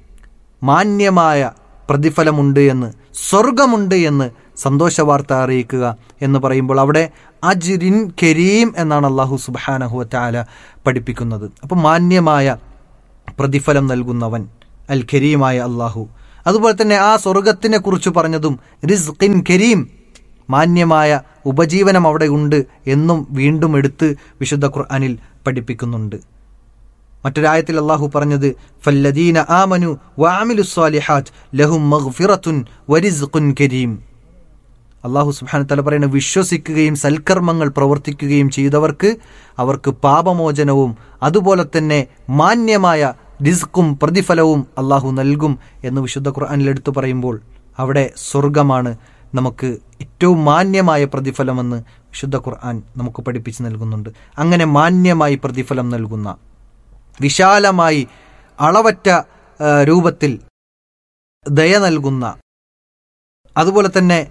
മാന്യമായ പ്രതിഫലമുണ്ട് എന്ന് സ്വർഗമുണ്ട് എന്ന് സന്തോഷവാർത്ത അറിയിക്കുക എന്ന് പറയുമ്പോൾ അവിടെ അജിരിൻ കരീം എന്നാണ് അള്ളാഹു സുബാനഹു താല പഠിപ്പിക്കുന്നത് അപ്പം മാന്യമായ പ്രതിഫലം നൽകുന്നവൻ അൽ കരീമായ അള്ളാഹു അതുപോലെ തന്നെ ആ സ്വർഗത്തിനെ കുറിച്ച് പറഞ്ഞതും റിസ്ഖിൻ കരീം മാന്യമായ ഉപജീവനം അവിടെ ഉണ്ട് എന്നും വീണ്ടും എടുത്ത് വിശുദ്ധ ഖുർആനിൽ പഠിപ്പിക്കുന്നുണ്ട് മറ്റൊരായത്തിൽ അള്ളാഹു പറഞ്ഞത് ഫല്ലദീന ആമനു വഅമിലു സ്വാലിഹാത്ത് ലഹും മഗ്ഫിറത്തുൻ വരിസ്ഖുൻ കരീം അള്ളാഹു സുബ്ഹാനഹു തആല പറയുന്നത് വിശ്വസിക്കുകയും സൽക്കർമ്മങ്ങൾ പ്രവർത്തിക്കുകയും ചെയ്തവർക്ക് അവർക്ക് പാപമോചനവും അതുപോലെ തന്നെ മാന്യമായ റിസ്ക്കും പ്രതിഫലവും അള്ളാഹു നൽകും എന്ന് വിശുദ്ധ ഖുർആനിൽ എടുത്തു പറയുമ്പോൾ അവിടെ സ്വർഗമാണ് നമുക്ക് ഏറ്റവും മാന്യമായ പ്രതിഫലമെന്ന് വിശുദ്ധ ഖുർആൻ നമുക്ക് പഠിപ്പിച്ച് നൽകുന്നുണ്ട് അങ്ങനെ മാന്യമായി പ്രതിഫലം നൽകുന്ന വിശാലമായി അളവറ്റ ആ, രൂപത്തിൽ ദയ നൽകുന്ന അതുപോലെ തന്നെ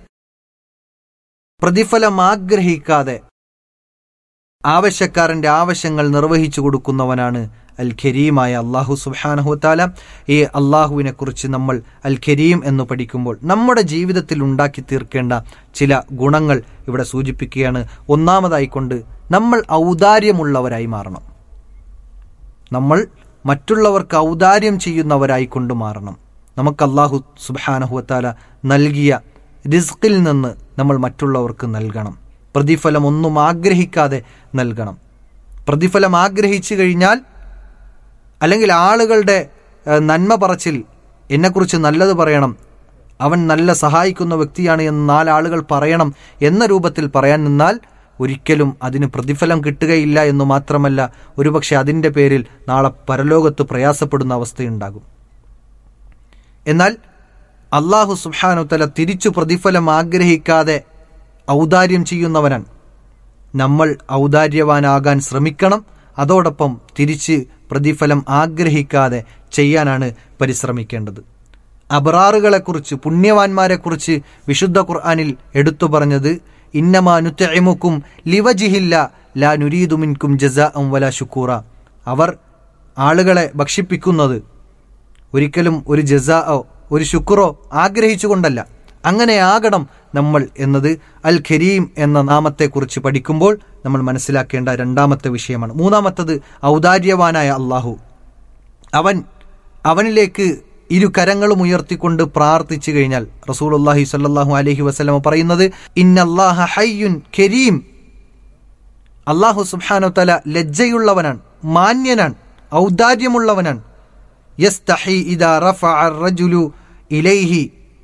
പ്രതിഫലം ആഗ്രഹിക്കാതെ ആവശ്യക്കാരന്റെ ആവശ്യങ്ങൾ നിർവഹിച്ചു കൊടുക്കുന്നവനാണ് അൽ ഖരീമായ അള്ളാഹു സുബാനഹുത്താല ഈ അള്ളാഹുവിനെ കുറിച്ച് നമ്മൾ അൽ ഖരീം എന്ന് പഠിക്കുമ്പോൾ നമ്മുടെ ജീവിതത്തിൽ ഉണ്ടാക്കി തീർക്കേണ്ട ചില ഗുണങ്ങൾ ഇവിടെ സൂചിപ്പിക്കുകയാണ് ഒന്നാമതായിക്കൊണ്ട് നമ്മൾ ഔദാര്യമുള്ളവരായി മാറണം നമ്മൾ മറ്റുള്ളവർക്ക് ഔദാര്യം ചെയ്യുന്നവരായി കൊണ്ട് മാറണം നമുക്ക് അള്ളാഹു സുബാനഹുവത്താല നൽകിയ റിസ്കിൽ നിന്ന് നമ്മൾ മറ്റുള്ളവർക്ക് നൽകണം പ്രതിഫലം ഒന്നും ആഗ്രഹിക്കാതെ നൽകണം പ്രതിഫലം ആഗ്രഹിച്ചു കഴിഞ്ഞാൽ അല്ലെങ്കിൽ ആളുകളുടെ ഏഹ്, നന്മ പറച്ചിൽ എന്നെക്കുറിച്ച് നല്ലത് പറയണം അവൻ നല്ല സഹായിക്കുന്ന വ്യക്തിയാണ് എന്ന് നാലാളുകൾ പറയണം എന്ന രൂപത്തിൽ പറയാൻ നിന്നാൽ ഒരിക്കലും അതിന് പ്രതിഫലം കിട്ടുകയില്ല എന്ന് മാത്രമല്ല ഒരുപക്ഷെ അതിൻ്റെ പേരിൽ നാളെ പരലോകത്ത് പ്രയാസപ്പെടുന്ന അവസ്ഥയുണ്ടാകും എന്നാൽ അള്ളാഹു സുബാനുത്തല തിരിച്ചു പ്രതിഫലം ആഗ്രഹിക്കാതെ ഔദാര്യം ചെയ്യുന്നവനാണ് നമ്മൾ ഔദാര്യവാനാകാൻ ശ്രമിക്കണം അതോടൊപ്പം തിരിച്ച് പ്രതിഫലം ആഗ്രഹിക്കാതെ ചെയ്യാനാണ് പരിശ്രമിക്കേണ്ടത് അബറാറുകളെക്കുറിച്ച് പുണ്യവാന്മാരെക്കുറിച്ച് വിശുദ്ധ ഖുർആനിൽ എടുത്തു പറഞ്ഞത് ഇന്നമാ നുത്തഇമുക്കും ലിവജിഹില്ല ലാ നുരീദുമിൻകും ജസാ വല ശുക്കൂറ അവർ ആളുകളെ ഭക്ഷിപ്പിക്കുന്നത് ഒരിക്കലും ഒരു ജസാओ ഒരു ശുക്രോ ആഗ്രഹിച്ചുകൊണ്ടല്ല അങ്ങനെ ആകണം നമ്മൾ എന്നത് അൽ ഖരീം എന്ന നാമത്തെക്കുറിച്ച് പഠിക്കുമ്പോൾ നമ്മൾ മനസ്സിലാക്കേണ്ട രണ്ടാമത്തെ വിഷയമാണ് മൂന്നാമത്തത് ഔദാര്യവാനായ അള്ളാഹു അവൻ അവനിലേക്ക് ഇരു കരങ്ങളും ഉയർത്തിക്കൊണ്ട് പ്രാർത്ഥിച്ചു കഴിഞ്ഞാൽ റസൂലുള്ളാഹി സ്വല്ലല്ലാഹു അലൈഹി വസല്ലമ പറയുന്നത് ഇന്നല്ലാഹ ഹയ്യുൻ കരീം അള്ളാഹു സുബ്ഹാനഹു തല ലജ്ജയുള്ളവനാണ് മാന്യനാണ് ഔദാര്യമുള്ളവനാണ് യസ്തഹി ഇദാ റഫഅ الرجل ഇലൈഹി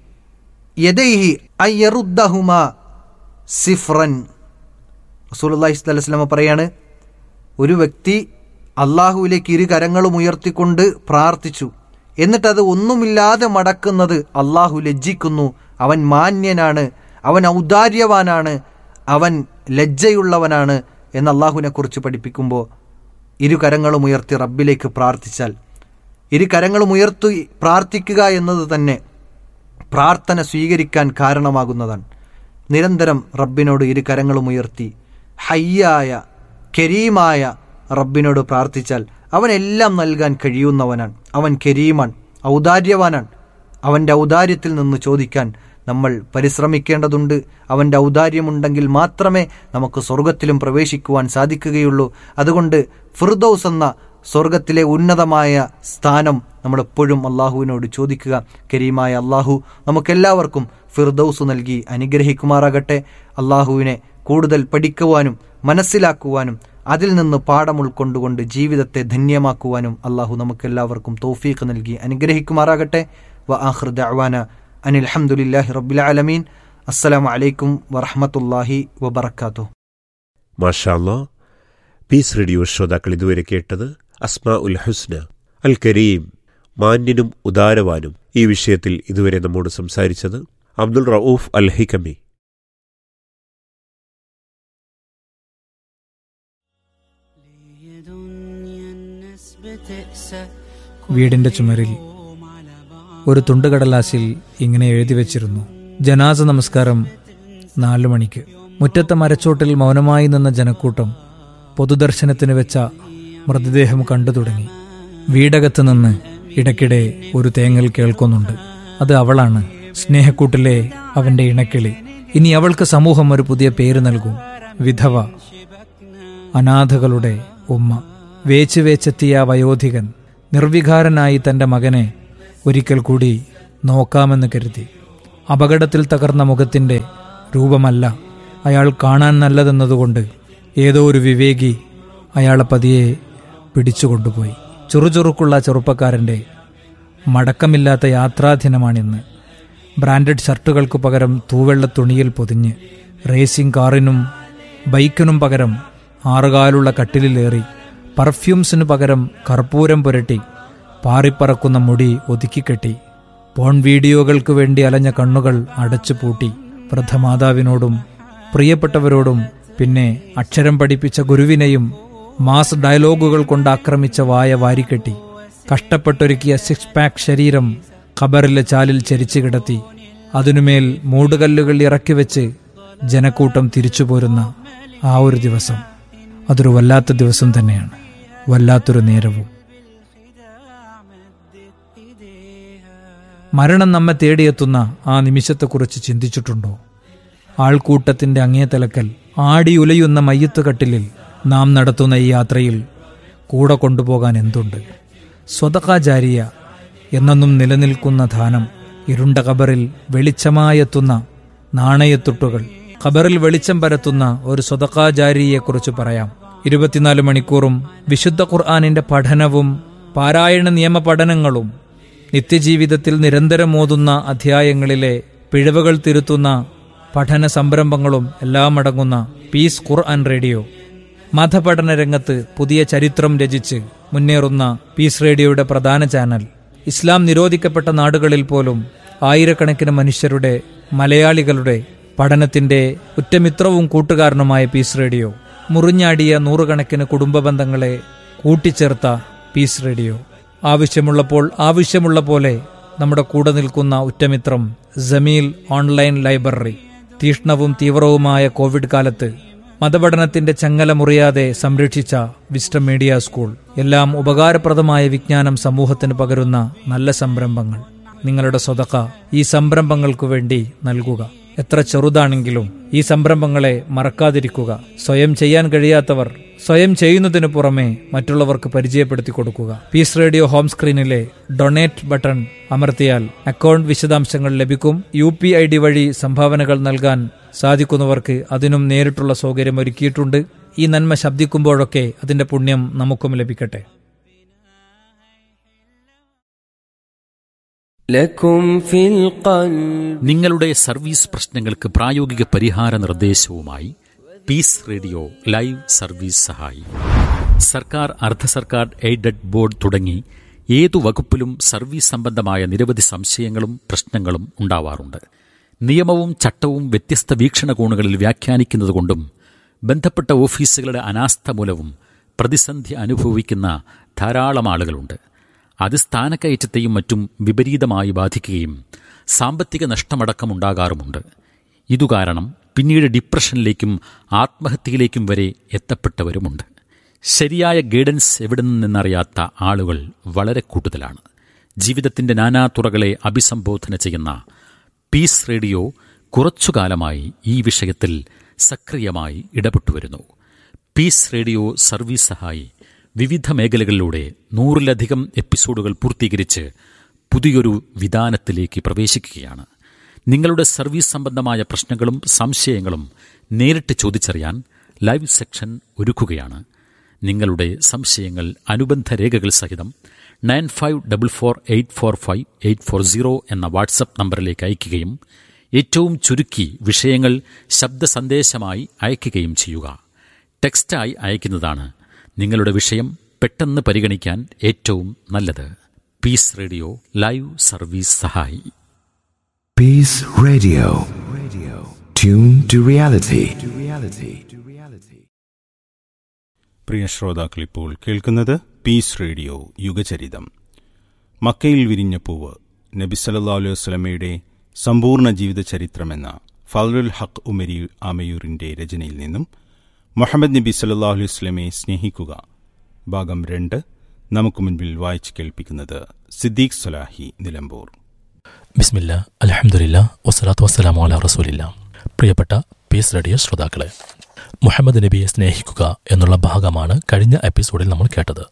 യദൈഹി അയ്യറുദ്ദഹുമാ സിഫ്രൻ റസൂലുള്ളാഹി സ്വല്ലല്ലാഹു അലൈഹി വസല്ലമ പറയാണ് ഒരു വ്യക്തി അള്ളാഹുവിലേക്ക് ഇരു കരങ്ങളും ഉയർത്തിക്കൊണ്ട് പ്രാർത്ഥിച്ചു എന്നിട്ടത് ഒന്നുമില്ലാതെ മടക്കുന്നത് അള്ളാഹു ലജ്ജിക്കുന്നു അവൻ മാന്യനാണ് അവൻ ഔദാര്യവാനാണ് അവൻ ലജ്ജയുള്ളവനാണ് എന്ന് അള്ളാഹുവിനെ കുറിച്ച് പഠിപ്പിക്കുമ്പോൾ ഇരു കരങ്ങളും ഉയർത്തി റബ്ബിലേക്ക് പ്രാർത്ഥിച്ചാൽ ഇരു കരങ്ങളും ഉയർത്തി പ്രാർത്ഥിക്കുക എന്നത് തന്നെ പ്രാർത്ഥന സ്വീകരിക്കാൻ കാരണമാകുന്നതാണ് നിരന്തരം റബ്ബിനോട് ഇരു കരങ്ങളും ഉയർത്തി ഹയ്യായ കരീമായ റബ്ബിനോട് പ്രാർത്ഥിച്ചാൽ അവൻ എല്ലാം നൽകാൻ കഴിയുന്നവനാണ് അവൻ കരീമാൻ ഔദാര്യവാനാണ് അവൻ്റെ ഔദാര്യത്തിൽ നിന്ന് ചോദിക്കാൻ നമ്മൾ പരിശ്രമിക്കേണ്ടതുണ്ട് അവൻ്റെ ഔദാര്യമുണ്ടെങ്കിൽ മാത്രമേ നമുക്ക് സ്വർഗത്തിലും പ്രവേശിക്കുവാൻ സാധിക്കുകയുള്ളൂ അതുകൊണ്ട് ഫിർദൌസ് എന്ന സ്വർഗത്തിലെ ഉന്നതമായ സ്ഥാനം നമ്മൾ എപ്പോഴും അള്ളാഹുവിനോട് ചോദിക്കുക കരീമായ അള്ളാഹു നമുക്കെല്ലാവർക്കും ഫിർദൌസ് നൽകി അനുഗ്രഹിക്കുമാറാകട്ടെ അള്ളാഹുവിനെ കൂടുതൽ പഠിക്കുവാനും മനസ്സിലാക്കുവാനും അതിൽ നിന്ന് പാഠം ഉൾക്കൊണ്ടുകൊണ്ട് ജീവിതത്തെ ധന്യമാക്കുവാനും അള്ളാഹു നമുക്കെല്ലാവർക്കും തൗഫീഖ് നൽകി അനുഗ്രഹിക്കുമാറാകട്ടെ വ ആഖിർ ദഅ്വാന അനിൽ അൽഹംദുലില്ലാഹി റബ്ബിൽ ആലമീൻ അസ്സലാമു അലൈക്കും വറഹ്മത്തുള്ളാഹി വബറകാതുഹു മാഷാല്ലാ പീസ് റേഡിയോ ശ്രോതാക്കൾ ഇതുവരെ കേട്ടത് അസ്മാ ഉൽ ഹുസ്ന അൽ കരീം മാന്യനും ഉദാരവാനും ഈ വിഷയത്തിൽ ഇതുവരെ നമ്മോട് സംസാരിച്ചത് അബ്ദുൾ റൌഫ് അൽ ഹിക്കമി വീടിന്റെ ചുമരിൽ ഒരു തുണ്ടുകടലാസിൽ ഇങ്ങനെ എഴുതി വെച്ചിരുന്നു ജനാസ നമസ്കാരം നാലു മണിക്ക് മുറ്റത്തെ മരച്ചോട്ടിൽ മൗനമായി നിന്ന ജനക്കൂട്ടം പൊതുദർശനത്തിന് വെച്ച മൃതദേഹം കണ്ടു തുടങ്ങി വീടകത്ത് നിന്ന് ഇടയ്ക്കിടെ ഒരു തേങ്ങൽ കേൾക്കുന്നുണ്ട് അത് അവളാണ് സ്നേഹക്കൂട്ടിലെ അവന്റെ ഇണക്കിളി ഇനി അവൾക്ക് സമൂഹം ഒരു പുതിയ പേര് നൽകും വിധവ അനാഥകളുടെ ഉമ്മ വേച്ച് വേച്ചെത്തിയ ആ വയോധികൻ നിർവികാരനായി തന്റെ മകനെ ഒരിക്കൽ കൂടി നോക്കാമെന്ന് കരുതി അപകടത്തിൽ തകർന്ന മുഖത്തിന്റെ രൂപമല്ല അയാൾ കാണാൻ നല്ലതെന്നതുകൊണ്ട് ഏതോ ഒരു വിവേകി അയാളെ പതിയെ പിടിച്ചുകൊണ്ടുപോയി ചുറുചുറുക്കുള്ള ചെറുപ്പക്കാരന്റെ മടക്കമില്ലാത്ത യാത്രാദിനമാണിന്ന് ബ്രാൻഡഡ് ഷർട്ടുകൾക്ക് പകരം തൂവെള്ള തുണിയിൽ പൊതിഞ്ഞ് റേസിംഗ് കാറിനും ബൈക്കിനും പകരം ആറുകാലുള്ള കട്ടിലിലേറി പെർഫ്യൂംസിനു പകരം കർപ്പൂരം പുരട്ടി പാറിപ്പറക്കുന്ന മുടി ഒതുക്കിക്കെട്ടി പോൺ വീഡിയോകൾക്ക് വേണ്ടി അലഞ്ഞ കണ്ണുകൾ അടച്ചു പൂട്ടി വൃദ്ധമാതാവിനോടും പ്രിയപ്പെട്ടവരോടും പിന്നെ അക്ഷരം പഠിപ്പിച്ച ഗുരുവിനെയും മാസ് ഡയലോഗുകൾ കൊണ്ട് ആക്രമിച്ച വായ വാരിക്കെട്ടി കഷ്ടപ്പെട്ടൊരുക്കിയ സിക്സ് പാക്ക് ശരീരം ഖബറിലെ ചാലിൽ ചരിച്ചു കിടത്തി അതിനുമേൽ മൂടുകല്ലുകൾ ഇറക്കി വെച്ച് ജനക്കൂട്ടം തിരിച്ചു പോരുന്ന ആ ഒരു ദിവസം അതൊരു വല്ലാത്ത ദിവസം തന്നെയാണ് വല്ലാത്തൊരു നേരവും മരണം നമ്മെ തേടിയെത്തുന്ന ആ നിമിഷത്തെക്കുറിച്ച് ചിന്തിച്ചിട്ടുണ്ടോ ആൾക്കൂട്ടത്തിന്റെ അങ്ങേതലക്കൽ ആടിയുലയുന്ന മയ്യത്ത് കട്ടിലിൽ നാം നടത്തുന്ന ഈ യാത്രയിൽ കൂടെ കൊണ്ടുപോകാൻ എന്തുണ്ട് സ്വതകാചാരിയ എന്നെന്നും നിലനിൽക്കുന്ന ധാനം ഇരുണ്ട കബറിൽ വെളിച്ചമായെത്തുന്ന നാണയത്തുട്ടുകൾ ഖബറിൽ വെളിച്ചം പരത്തുന്ന ഒരു സ്വതകാചാരിയെക്കുറിച്ച് പറയാം ഇരുപത്തിനാല് മണിക്കൂറും വിശുദ്ധ ഖുർആാനിന്റെ പഠനവും പാരായണ നിയമ പഠനങ്ങളും നിത്യജീവിതത്തിൽ നിരന്തരം ഓതുന്ന അധ്യായങ്ങളിലെ പിഴവുകൾ തിരുത്തുന്ന പഠന സംരംഭങ്ങളും എല്ലാം അടങ്ങുന്ന പീസ് ഖുർആൻ റേഡിയോ മതപഠന രംഗത്ത് പുതിയ ചരിത്രം രചിച്ച് മുന്നേറുന്ന പീസ് റേഡിയോയുടെ പ്രധാന ചാനൽ ഇസ്ലാം നിരോധിക്കപ്പെട്ട നാടുകളിൽ പോലും ആയിരക്കണക്കിന് മനുഷ്യരുടെ മലയാളികളുടെ പഠനത്തിന്റെ ഉറ്റമിത്രവും കൂട്ടുകാരനുമായ പീസ് റേഡിയോ മുറിഞ്ഞാടിയ നൂറുകണക്കിന് കുടുംബ ബന്ധങ്ങളെ കൂട്ടിച്ചേർത്ത പീസ് റേഡിയോ ആവശ്യമുള്ളപ്പോൾ ആവശ്യമുള്ള പോലെ നമ്മുടെ കൂടെ നിൽക്കുന്ന ഉറ്റമിത്രം ജമീൽ ഓൺലൈൻ ലൈബ്രറി തീഷ്ണവും തീവ്രവുമായ കോവിഡ് കാലത്ത് മതപഠനത്തിന്റെ ചങ്ങല മുറിയാതെ സംരക്ഷിച്ച വിസ്റ്റം മീഡിയ സ്കൂൾ എല്ലാം ഉപകാരപ്രദമായ വിജ്ഞാനം സമൂഹത്തിന് പകരുന്ന നല്ല സംരംഭങ്ങൾ നിങ്ങളുടെ സ്വതക്ക ഈ സംരംഭങ്ങൾക്കു വേണ്ടി നൽകുക എത്ര ചെറുതാണെങ്കിലും ഈ സംരംഭങ്ങളെ മറക്കാതിരിക്കുക സ്വയം ചെയ്യാൻ കഴിയാത്തവർ സ്വയം ചെയ്യുന്നതിനു പുറമെ മറ്റുള്ളവർക്ക് പരിചയപ്പെടുത്തി കൊടുക്കുക പീസ് റേഡിയോ ഹോം സ്ക്രീനിലെ ഡൊണേറ്റ് ബട്ടൺ അമർത്തിയാൽ അക്കൗണ്ട് വിശദാംശങ്ങൾ ലഭിക്കും യു പി ഐ ഡി വഴി സംഭാവനകൾ നൽകാൻ സാധിക്കുന്നവർക്ക് അതിനും നേരിട്ടുള്ള സൗകര്യം ഒരുക്കിയിട്ടുണ്ട് ഈ നന്മ ശബ്ദിക്കുമ്പോഴൊക്കെ അതിന്റെ പുണ്യം നമുക്കും ലഭിക്കട്ടെ لكم في القلب നിങ്ങളുടെ സർവീസ് പ്രശ്നങ്ങൾക്ക് പ്രായോഗിക പരിഹാര നിർദ്ദേശവുമായി പീസ് റേഡിയോ ലൈവ് സർവീസ് സഹായി സർക്കാർ അർദ്ധ സർക്കാർ എയ്ഡഡ് ബോർഡ് തുടങ്ങി ഏതു വകുപ്പിലും സർവീസ് സംബന്ധമായ നിരവധി സംശയങ്ങളും പ്രശ്നങ്ങളും ഉണ്ടാവാറുണ്ട് നിയമവും ചട്ടവും വ്യത്യസ്ത വീക്ഷണകോണുകളിൽ വ്യാഖ്യാനിക്കുന്നതുകൊണ്ടും ബന്ധപ്പെട്ട ഓഫീസുകളുടെ അനാസ്ഥ മൂലവും പ്രതിസന്ധി അനുഭവിക്കുന്ന ധാരാളം ആളുകളുണ്ട് അത് സ്ഥാനക്കയറ്റത്തെയും മറ്റും വിപരീതമായി ബാധിക്കുകയും സാമ്പത്തിക നഷ്ടമടക്കമുണ്ടാകാറുമുണ്ട് ഇതുകാരണം പിന്നീട് ഡിപ്രഷനിലേക്കും ആത്മഹത്യയിലേക്കും വരെ എത്തപ്പെട്ടവരുമുണ്ട് ശരിയായ ഗൈഡൻസ് എവിടെ നിന്നറിയാത്ത ആളുകൾ വളരെ കൂടുതലാണ് ജീവിതത്തിന്റെ നാനാതുറകളെ അഭിസംബോധന ചെയ്യുന്ന പീസ് റേഡിയോ കുറച്ചുകാലമായി ഈ വിഷയത്തിൽ സക്രിയമായി ഇടപെട്ടുവരുന്നു പീസ് റേഡിയോ സർവീസ് സഹായി വിവിധ മേഖലകളിലൂടെ നൂറിലധികം എപ്പിസോഡുകൾ പൂർത്തീകരിച്ച് പുതിയൊരു വിധാനത്തിലേക്ക് പ്രവേശിക്കുകയാണ് നിങ്ങളുടെ സർവീസ് സംബന്ധമായ പ്രശ്നങ്ങളും സംശയങ്ങളും നേരിട്ട് ചോദിച്ചറിയാൻ ലൈവ് സെക്ഷൻ ഒരുക്കുകയാണ് നിങ്ങളുടെ സംശയങ്ങൾ അനുബന്ധ രേഖകൾ സഹിതം nine five double four eight four five eight four zero എന്ന വാട്സപ്പ് നമ്പറിലേക്ക് അയയ്ക്കുകയും ഏറ്റവും ചുരുക്കി വിഷയങ്ങൾ ശബ്ദ സന്ദേശമായി അയയ്ക്കുകയും ചെയ്യുക ടെക്സ്റ്റായി അയക്കുന്നതാണ് നിങ്ങളുടെ വിഷയം പെട്ടെന്ന് പരിഗണിക്കാൻ ഏറ്റവും നല്ലത് പീസ് റേഡിയോ ലൈവ് സർവീസ് സഹായി Peace Radio. Tune to reality. പ്രിയ ശ്രോതാക്കൾ ഇപ്പോൾ കേൾക്കുന്നത് പീസ് റേഡിയോ യുഗചരിതം മക്കയിൽ വിരിഞ്ഞ പൂവ് നബി സല്ലല്ലാഹു അലൈഹി വസല്ലമയുടെ സമ്പൂർണ്ണ ജീവിത ചരിത്രമെന്ന ഫലുൽ ഹക്ക് ഉമരി ആമയൂരിന്റെ രചനയിൽ നിന്നും മുഹമ്മദ് നബി സല്ലല്ലാഹു അലൈഹി വസല്ലമയെ സ്നേഹിക്കുക ഭാഗം രണ്ട് നമുക്ക് മുൻപിൽ വായിച്ചു കേൾപ്പിക്കുന്നത് സിദ്ദീഖ് സലാഹി നിലമ്പൂർ ബിസ്മില്ല അലഹമുല്ല വസ്സലാത്തു വസ്സലാമു അല റസൂലില്ല പ്രിയപ്പെട്ട പീസ് റേഡിയോ ശ്രോതാക്കളെ മുഹമ്മദ് നബിയെ സ്നേഹിക്കുക എന്നുള്ള ഭാഗമാണ് കഴിഞ്ഞ എപ്പിസോഡിൽ നമ്മൾ കേട്ടത്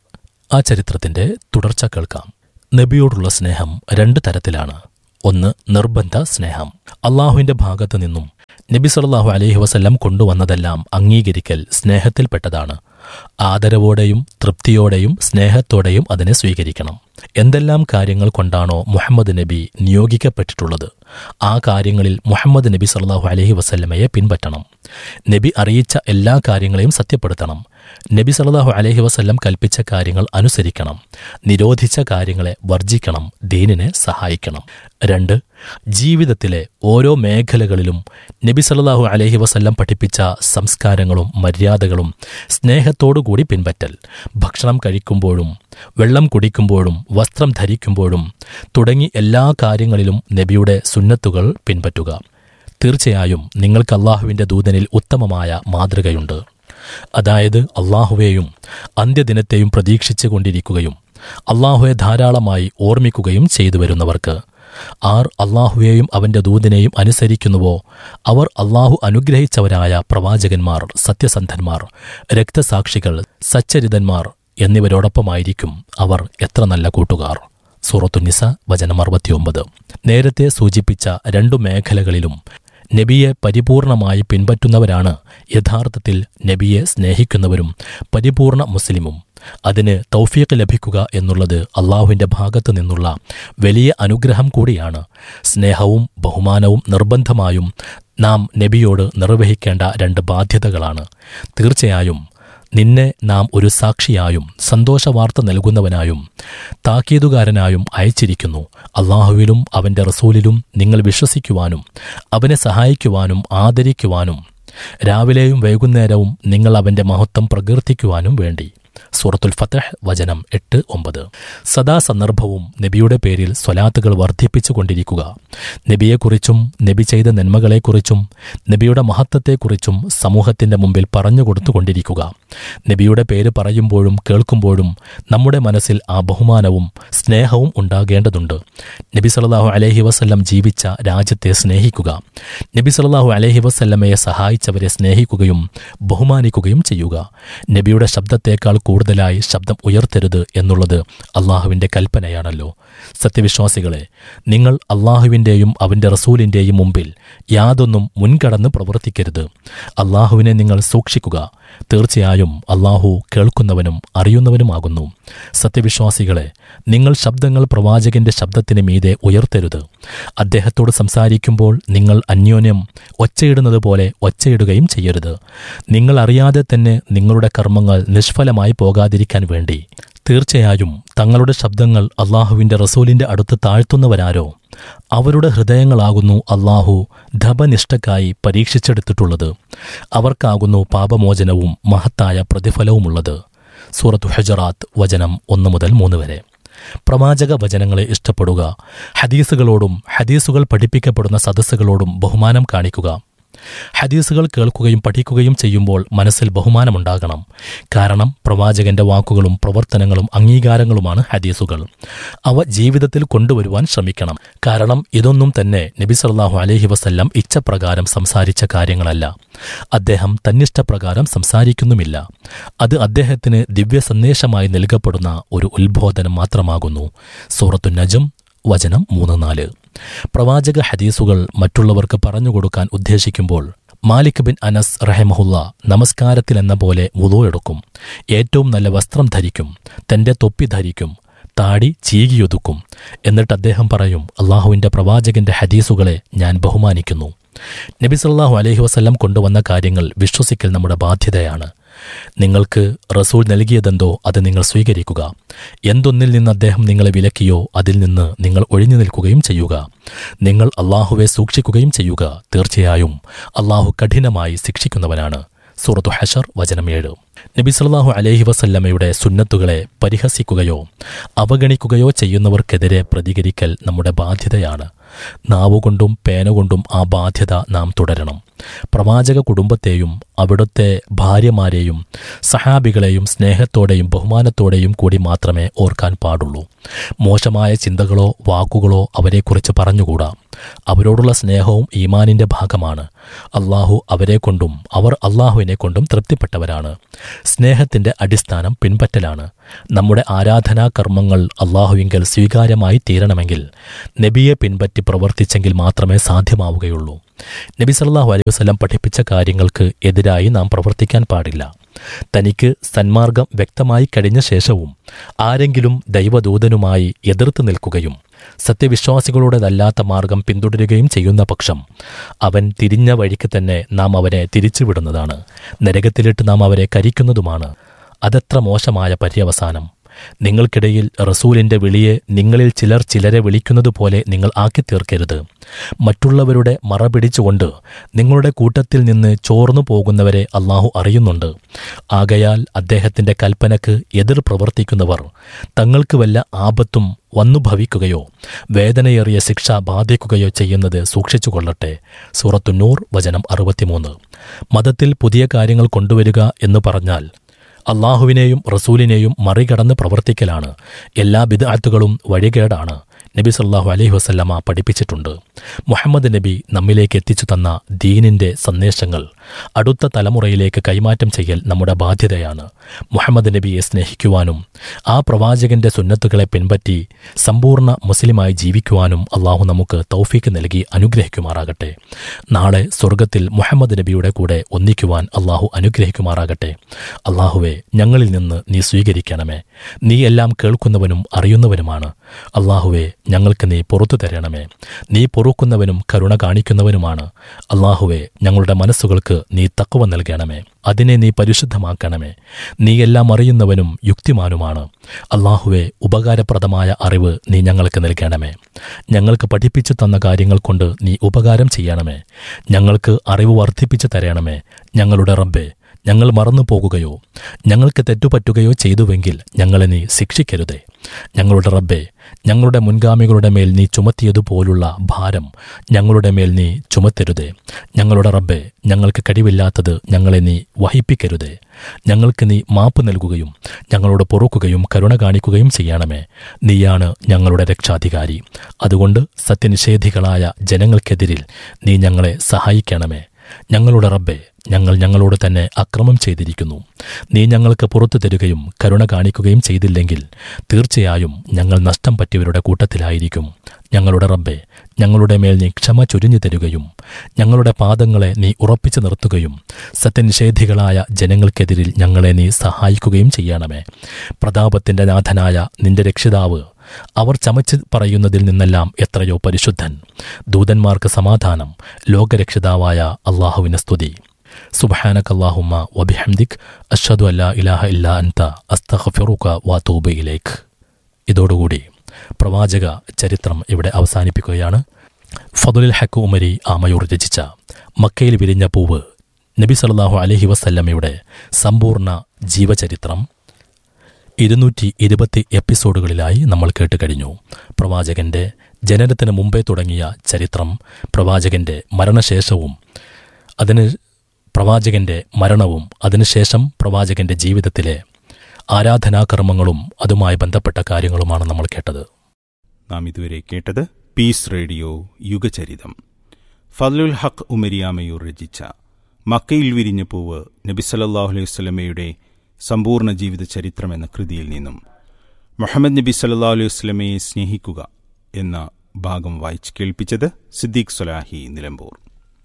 ആ ചരിത്രത്തിന്റെ തുടർച്ച കേൾക്കാം നബിയോടുള്ള സ്നേഹം രണ്ട് തരത്തിലാണ് ഒന്ന് നിർബന്ധ സ്നേഹം അള്ളാഹുവിന്റെ ഭാഗത്തു നിന്നും നബി സല്ലല്ലാഹു അലൈഹി വസല്ലം കൊണ്ടുവന്നതെല്ലാം അംഗീകരിക്കൽ സ്നേഹത്തിൽപ്പെട്ടതാണ് ആദരവോടെയും തൃപ്തിയോടെയും സ്നേഹത്തോടെയും അതിനെ സ്വീകരിക്കണം എന്തെല്ലാം കാര്യങ്ങൾ കൊണ്ടാണോ മുഹമ്മദ് നബി നിയോഗിക്കപ്പെട്ടിട്ടുള്ളത് ആ കാര്യങ്ങളിൽ മുഹമ്മദ് നബി സല്ലല്ലാഹു അലൈഹി വസല്ലമയെ പിൻപറ്റണം നബി അറിയിച്ച എല്ലാ കാര്യങ്ങളെയും സത്യപ്പെടുത്തണം നബി സല്ലല്ലാഹു അലൈഹി വസല്ലം കൽപ്പിച്ച കാര്യങ്ങൾ അനുസരിക്കണം നിരോധിച്ച കാര്യങ്ങളെ വർജിക്കണം ദീനിനെ സഹായിക്കണം രണ്ട് ജീവിതത്തിലെ ഓരോ മേഖലകളിലും നബി സല്ലല്ലാഹു അലൈഹി വസല്ലം പഠിപ്പിച്ച സംസ്കാരങ്ങളും മര്യാദകളും സ്നേഹത്തോടുകൂടി പിൻപറ്റൽ ഭക്ഷണം കഴിക്കുമ്പോഴും വെള്ളം കുടിക്കുമ്പോഴും വസ്ത്രം ധരിക്കുമ്പോഴും തുടങ്ങി എല്ലാ കാര്യങ്ങളിലും നബിയുടെ സുന്നത്തുകൾ പിൻപറ്റുക തീർച്ചയായും നിങ്ങൾക്ക് അള്ളാഹുവിന്റെ ദൂതനിൽ ഉത്തമമായ മാതൃകയുണ്ട് അതായത് അള്ളാഹുവേയും അന്ത്യദിനത്തെയും പ്രതീക്ഷിച്ചു കൊണ്ടിരിക്കുകയും അള്ളാഹുവെ ധാരാളമായി ഓർമ്മിക്കുകയും ചെയ്തു വരുന്നവർക്ക് ആർ അള്ളാഹുവേയും അവന്റെ ദൂതനെയും അനുസരിക്കുന്നുവോ അവർ അള്ളാഹു അനുഗ്രഹിച്ചവരായ പ്രവാചകന്മാർ സത്യസന്ധന്മാർ രക്തസാക്ഷികൾ സച്ചരിതന്മാർ എന്നിവരോടൊപ്പമായിരിക്കും അവർ എത്ര നല്ല കൂട്ടുകാർ സൂറത്തുനിസ വചനം അറുപത്തിയൊമ്പത് നേരത്തെ സൂചിപ്പിച്ച രണ്ടു മേഖലകളിലും നബിയെ പരിപൂർണമായി പിൻപറ്റുന്നവരാണ് യഥാർത്ഥത്തിൽ നബിയെ സ്നേഹിക്കുന്നവരും പരിപൂർണ മുസ്ലിമും അതിന് തൗഫീഖ് ലഭിക്കുക എന്നുള്ളത് അള്ളാഹുവിന്റെ ഭാഗത്തു നിന്നുള്ള വലിയ അനുഗ്രഹം കൂടിയാണ് സ്നേഹവും ബഹുമാനവും നിർബന്ധമായും നാം നബിയോട് നിർവഹിക്കേണ്ട രണ്ട് ബാധ്യതകളാണ് തീർച്ചയായും നിന്നെ നാം ഒരു സാക്ഷിയായും സന്തോഷവാർത്ത നൽകുന്നവനായും താക്കീതുകാരനായും അയച്ചിരിക്കുന്നു അള്ളാഹുവിലും അവന്റെ റസൂലിലും നിങ്ങൾ വിശ്വസിക്കുവാനും അവനെ സഹായിക്കുവാനും ആദരിക്കുവാനും രാവിലെയും വൈകുന്നേരവും നിങ്ങൾ അവന്റെ മഹത്വം പ്രകീർത്തിക്കുവാനും വേണ്ടി സൂറത്തുൽ ഫത്തഹ് വചനം എട്ട് ഒമ്പത് സദാസന്ദർഭവും നബിയുടെ പേരിൽ സ്വലാത്തുകൾ വർദ്ധിപ്പിച്ചുകൊണ്ടിരിക്കുക നബിയെക്കുറിച്ചും നബി ചെയ്ത നന്മകളെക്കുറിച്ചും നബിയുടെ മഹത്വത്തെക്കുറിച്ചും സമൂഹത്തിന്റെ മുമ്പിൽ പറഞ്ഞുകൊടുത്തുകൊണ്ടിരിക്കുക നബിയുടെ പേര് പറയുമ്പോഴും കേൾക്കുമ്പോഴും നമ്മുടെ മനസ്സിൽ ആ ബഹുമാനവും സ്നേഹവും ഉണ്ടാകേണ്ടതുണ്ട് നബി സല്ലല്ലാഹു അലൈഹി വസല്ലം ജീവിച്ച രാജ്യത്തെ സ്നേഹിക്കുക നബി സല്ലല്ലാഹു അലൈഹി വസല്ലമയെ സഹായിച്ചവരെ സ്നേഹിക്കുകയും ബഹുമാനിക്കുകയും ചെയ്യുക നബിയുടെ ശബ്ദത്തേക്കാൾ കൂടുതലായി ശബ്ദം ഉയർത്തരുത് എന്നുള്ളത് അള്ളാഹുവിന്റെ കൽപ്പനയാണല്ലോ സത്യവിശ്വാസികളെ നിങ്ങൾ അള്ളാഹുവിന്റെയും അവന്റെ റസൂലിന്റെയും മുമ്പിൽ യാതൊന്നും മുൻകടന്ന് പ്രവർത്തിക്കരുത് അള്ളാഹുവിനെ നിങ്ങൾ സൂക്ഷിക്കുക തീർച്ചയായും അള്ളാഹു കേൾക്കുന്നവനും അറിയുന്നവനുമാകുന്നു സത്യവിശ്വാസികളെ നിങ്ങൾ ശബ്ദങ്ങൾ പ്രവാചകന്റെ ശബ്ദത്തിന് മീതെ ഉയർത്തരുത് അദ്ദേഹത്തോട് സംസാരിക്കുമ്പോൾ നിങ്ങൾ അന്യോന്യം ഒച്ചയിടുന്നത് പോലെ ഒച്ചയിടുകയും ചെയ്യരുത് നിങ്ങൾ അറിയാതെ തന്നെ നിങ്ങളുടെ കർമ്മങ്ങൾ നിഷ്ഫലമായി പോകാതിരിക്കാൻ വേണ്ടി തീർച്ചയായും തങ്ങളുടെ ശബ്ദങ്ങൾ അള്ളാഹുവിന്റെ റസൂലിന്റെ അടുത്ത് താഴ്ത്തുന്നവരാരോ അവരുടെ ഹൃദയങ്ങളാകുന്നു അള്ളാഹു ധപനിഷ്ഠക്കായി പരീക്ഷിച്ചെടുത്തിട്ടുള്ളത് അവർക്കാകുന്നു പാപമോചനവും മഹത്തായ പ്രതിഫലവുമുള്ളത് സൂറത്തു ഹജറാത്ത് വചനം ഒന്ന് മുതൽ മൂന്ന് വരെ പ്രവാചക വചനങ്ങളെ ഇഷ്ടപ്പെടുക ഹദീസുകളോടും ഹദീസുകൾ പഠിപ്പിക്കപ്പെടുന്ന സദസ്സുകളോടും ബഹുമാനം കാണിക്കുക ഹദീസുകൾ കേൾക്കുകയും പഠിക്കുകയും ചെയ്യുമ്പോൾ മനസ്സിൽ ബഹുമാനമുണ്ടാകണം കാരണം പ്രവാചകന്റെ വാക്കുകളും പ്രവർത്തനങ്ങളും അംഗീകാരങ്ങളുമാണ് ഹദീസുകൾ അവ ജീവിതത്തിൽ കൊണ്ടുവരുവാൻ ശ്രമിക്കണം കാരണം ഇതൊന്നും തന്നെ നബി സല്ലല്ലാഹു അലൈഹി വസല്ലം ഇച്ഛപ്രകാരം സംസാരിച്ച കാര്യങ്ങളല്ല അദ്ദേഹം തന്നിഷ്ടപ്രകാരം സംസാരിക്കുന്നുമില്ല അത് അദ്ദേഹത്തിന് ദിവ്യ സന്ദേശമായി നൽകപ്പെടുന്ന ഒരു ഉത്ബോധനം മാത്രമാകുന്നു സൂറത്തു നജം വചനം മൂന്ന് നാല് പ്രവാചക ഹദീസുകൾ മറ്റുള്ളവർക്ക് പറഞ്ഞുകൊടുക്കാൻ ഉദ്ദേശിക്കുമ്പോൾ മാലിക് ബിൻ അനസ് റഹമഹുല്ല നമസ്കാരത്തിലെന്ന പോലെ വുളോ എടുക്കും ഏറ്റവും നല്ല വസ്ത്രം ധരിക്കും തന്റെ തൊപ്പി ധരിക്കും താടി ചീകിയൊതുക്കും എന്നിട്ട് അദ്ദേഹം പറയും അള്ളാഹുവിന്റെ പ്രവാചകന്റെ ഹദീസുകളെ ഞാൻ ബഹുമാനിക്കുന്നു നബി സല്ലല്ലാഹു അലൈഹി വസല്ലം കൊണ്ടുവന്ന കാര്യങ്ങൾ വിശ്വസിക്കൽ നമ്മുടെ ബാധ്യതയാണ് നിങ്ങൾക്ക് റസൂൽ നൽകിയതെന്തോ അത് നിങ്ങൾ സ്വീകരിക്കുക എന്തൊന്നിൽ നിന്ന് അദ്ദേഹം നിങ്ങളെ വിലക്കിയോ അതിൽ നിന്ന് നിങ്ങൾ ഒഴിഞ്ഞു നിൽക്കുകയും ചെയ്യുക നിങ്ങൾ അള്ളാഹുവെ സൂക്ഷിക്കുകയും ചെയ്യുക തീർച്ചയായും അള്ളാഹു കഠിനമായി ശിക്ഷിക്കുന്നവനാണ് സൂറത്തു ഹഷർ വചനം ഏഴ് നബി സല്ലല്ലാഹു അലൈഹി വസല്ലമയുടെ സുന്നത്തുകളെ പരിഹസിക്കുകയോ അവഗണിക്കുകയോ ചെയ്യുന്നവർക്കെതിരെ പ്രതികരിക്കൽ നമ്മുടെ ബാധ്യതയാണ് നാവുകൊണ്ടും പേനകൊണ്ടും ആ ബാധ്യത നാം തുടരണം പ്രവാചക കുടുംബത്തെയും അവിടുത്തെ ഭാര്യമാരെയും സഹാബികളെയും സ്നേഹത്തോടെയും ബഹുമാനത്തോടെയും കൂടി മാത്രമേ ഓർക്കാൻ പാടുള്ളൂ മോശമായ ചിന്തകളോ വാക്കുകളോ അവരെക്കുറിച്ച് പറഞ്ഞുകൂടാ അവരോടുള്ള സ്നേഹവും ഈമാനിന്റെ ഭാഗമാണ് അള്ളാഹു അവരെ കൊണ്ടും അവർ അള്ളാഹുവിനെ കൊണ്ടും തൃപ്തിപ്പെട്ടവരാണ് സ്നേഹത്തിന്റെ അടിസ്ഥാനം പിൻപറ്റലാണ് നമ്മുടെ ആരാധനാ കർമ്മങ്ങൾ അള്ളാഹുവിങ്കൽ സ്വീകാര്യമായി തീരണമെങ്കിൽ നബിയെ പിൻപറ്റി പ്രവർത്തിച്ചെങ്കിൽ മാത്രമേ സാധ്യമാവുകയുള്ളൂ നബി സല്ലല്ലാഹു അലൈഹി വസല്ലം പഠിപ്പിച്ച കാര്യങ്ങൾക്ക് എതിരായി നാം പ്രവർത്തിക്കാൻ പാടില്ല തനിക്ക് സന്മാർഗം വ്യക്തമായി കഴിഞ്ഞ ശേഷവും ആരെങ്കിലും ദൈവദൂതനുമായി എതിർത്ത് നിൽക്കുകയും സത്യവിശ്വാസികളുടേതല്ലാത്ത മാർഗം പിന്തുടരുകയും ചെയ്യുന്ന പക്ഷം അവൻ തിരിഞ്ഞ വഴിക്ക് തന്നെ നാം അവനെ തിരിച്ചുവിടുന്നതാണ് നരകത്തിലിട്ട് നാം അവരെ കരിക്കുന്നതുമാണ് അതെത്ര മോശമായ പര്യവസാനം നിങ്ങൾക്കിടയിൽ റസൂലിന്റെ വിളിയെ നിങ്ങളിൽ ചിലർ ചിലരെ വിളിക്കുന്നതുപോലെ നിങ്ങൾ ആക്കി തീർക്കരുത് മറ്റുള്ളവരുടെ മറ പിടിച്ചുകൊണ്ട് നിങ്ങളുടെ കൂട്ടത്തിൽ നിന്ന് ചോർന്നു പോകുന്നവരെ അള്ളാഹു അറിയുന്നുണ്ട് ആകയാൽ അദ്ദേഹത്തിന്റെ കൽപ്പനക്ക് എതിർ പ്രവർത്തിക്കുന്നവർ തങ്ങൾക്ക് വല്ല ആപത്തും വന്നു ഭവിക്കുകയോ വേദനയേറിയ ശിക്ഷ ബാധിക്കുകയോ ചെയ്യുന്നത് സൂക്ഷിച്ചുകൊള്ളട്ടെ സൂറത്തുന്നൂർ വചനം അറുപത്തിമൂന്ന് മതത്തിൽ പുതിയ കാര്യങ്ങൾ കൊണ്ടുവരിക എന്ന് പറഞ്ഞാൽ അള്ളാഹുവിനെയും റസൂലിനെയും മറികടന്ന് പ്രവർത്തിക്കലാണ് എല്ലാ ബിദാത്തുകളും വഴികേടാണ് നബി സല്ലാഹു അലൈഹി വസല്ലമ പഠിപ്പിച്ചിട്ടുണ്ട് മുഹമ്മദ് നബി നമ്മിലേക്ക് എത്തിച്ചു തന്ന ദീനിന്റെ സന്ദേശങ്ങൾ അടുത്ത തലമുറയിലേക്ക് കൈമാറ്റം ചെയ്യൽ നമ്മുടെ ബാധ്യതയാണ് മുഹമ്മദ് നബിയെ സ്നേഹിക്കുവാനും ആ പ്രവാചകന്റെ സുന്നത്തുകളെ പിൻപറ്റി സമ്പൂർണ്ണ മുസ്ലിമായി ജീവിക്കുവാനും അള്ളാഹു നമുക്ക് തൗഫീക്ക് നൽകി അനുഗ്രഹിക്കുമാറാകട്ടെ നാളെ സ്വർഗത്തിൽ മുഹമ്മദ് നബിയുടെ കൂടെ ഒന്നിക്കുവാൻ അള്ളാഹു അനുഗ്രഹിക്കുമാറാകട്ടെ അള്ളാഹുവെ ഞങ്ങളിൽ നിന്ന് നീ സ്വീകരിക്കണമേ നീ എല്ലാം കേൾക്കുന്നവനും അറിയുന്നവനുമാണ് അള്ളാഹുവെ ഞങ്ങൾക്ക് നീ പുറത്തു തരണമേ നീ പൊറുക്കുന്നവനും കരുണ കാണിക്കുന്നവനുമാണ് അള്ളാഹുവെ ഞങ്ങളുടെ മനസ്സുകൾക്ക് നീ തക്കവ നൽകണമേ അതിനെ നീ പരിശുദ്ധമാക്കണമേ നീ എല്ലാം അറിയുന്നവനും യുക്തിമാനുമാണ് അള്ളാഹുവെ ഉപകാരപ്രദമായ അറിവ് നീ ഞങ്ങൾക്ക് നൽകണമേ ഞങ്ങൾക്ക് പഠിപ്പിച്ചു തന്ന കാര്യങ്ങൾ കൊണ്ട് നീ ഉപകാരം ചെയ്യണമേ ഞങ്ങൾക്ക് അറിവ് വർദ്ധിപ്പിച്ചു തരണമേ ഞങ്ങളുടെ റബ്ബെ ഞങ്ങൾ മറന്നു പോകുകയോ ഞങ്ങൾക്ക് തെറ്റുപറ്റുകയോ ചെയ്തുവെങ്കിൽ ഞങ്ങളെ നീ ശിക്ഷിക്കരുതേ ഞങ്ങളുടെ റബ്ബെ ഞങ്ങളുടെ മുൻഗാമികളുടെ മേൽ നീ ചുമത്തിയതുപോലുള്ള ഭാരം ഞങ്ങളുടെ മേൽ നീ ചുമത്തരുതേ ഞങ്ങളുടെ റബ്ബെ ഞങ്ങൾക്ക് കഴിവില്ലാത്തത് ഞങ്ങളെ നീ വഹിപ്പിക്കരുതേ ഞങ്ങൾക്ക് നീ മാപ്പ് നൽകുകയും ഞങ്ങളോട് പൊറുക്കുകയും കരുണ കാണിക്കുകയും ചെയ്യണമേ നീയാണ് ഞങ്ങളുടെ രക്ഷാധികാരി അതുകൊണ്ട് സത്യനിഷേധികളായ ജനങ്ങൾക്കെതിരിൽ നീ ഞങ്ങളെ സഹായിക്കണമേ ഞങ്ങളുടെ റബ്ബെ ഞങ്ങൾ ഞങ്ങളോട് തന്നെ അക്രമം ചെയ്തിരിക്കുന്നു നീ ഞങ്ങൾക്ക് പുറത്തു തരുകയും കരുണ കാണിക്കുകയും ചെയ്തില്ലെങ്കിൽ തീർച്ചയായും ഞങ്ങൾ നഷ്ടം പറ്റിയവരുടെ കൂട്ടത്തിലായിരിക്കും ഞങ്ങളുടെ റബ്ബെ ഞങ്ങളുടെ മേൽ നീ ക്ഷമ ചൊരിഞ്ഞു തരുകയും ഞങ്ങളുടെ പാദങ്ങളെ നീ ഉറപ്പിച്ചു നിർത്തുകയും സത്യനിഷേധികളായ ജനങ്ങൾക്കെതിരിൽ ഞങ്ങളെ നീ സഹായിക്കുകയും ചെയ്യണമേ പ്രതാപത്തിന്റെ നാഥനായ നിന്റെ രക്ഷിതാവ് അവർ ചമച്ച് പറയുന്നതിൽ നിന്നെല്ലാം എത്രയോ പരിശുദ്ധൻ ദൂതന്മാർക്ക് സമാധാനം ലോകരക്ഷിതാവായ അള്ളാഹുവിന് സ്തുതി സുബഹാനക് അല്ലാഹുമ്മ വബിഹംദിക് അഷ്ഹദു അല്ലാ ഇലാഹ ഇല്ലാ അൻത അസ്തഗ്ഫിറുക വഅതൂബു ഇലൈക് ഇതോടുകൂടി പ്രവാചക ചരിത്രം ഇവിടെ അവസാനിപ്പിക്കുകയാണ് ഫതുലിൽ ഹക്ക് ഉമരി ആമയൂർ രചിച്ച മക്കയിൽ വിരിഞ്ഞ പൂവ് നബി സല്ലല്ലാഹു അലൈഹി വസല്ലമയുടെ സമ്പൂർണ്ണ ജീവചരിത്രം ഇരുന്നൂറ്റി ഇരുപത്തി എപ്പിസോഡുകളിലായി നമ്മൾ കേട്ട് കഴിഞ്ഞു പ്രവാചകന്റെ ജനനത്തിന് മുമ്പേ തുടങ്ങിയ ചരിത്രം പ്രവാചകന്റെ മരണശേഷവും അതിന് പ്രവാചകന്റെ മരണവും അതിനുശേഷം പ്രവാചകന്റെ ജീവിതത്തിലെ ആരാധനാകർമ്മങ്ങളും അതുമായി ബന്ധപ്പെട്ട കാര്യങ്ങളുമാണ് നമ്മൾ കേട്ടത് നാം ഇതുവരെ കേട്ടത് പീസ് റേഡിയോ യുഗചരിതം ഫദ്ലുൽ ഹക്ക് ഉമരിയാമയൂർ രചിച്ച മക്കയിൽ വിരിഞ്ഞ പൂവ് നബിസല്ലാഹു അലൈഹി വസ്ലമയുടെ സമ്പൂർണ്ണ ജീവിത ചരിത്രം എന്ന കൃതിയിൽ നിന്നും മുഹമ്മദ് നബി സല്ലാ അലൈഹി വസ്ലമയെ സ്നേഹിക്കുക എന്ന ഭാഗം വായിച്ച് കേൾപ്പിച്ചത് സിദ്ദീഖ് സൊലാഹി നിലമ്പൂർ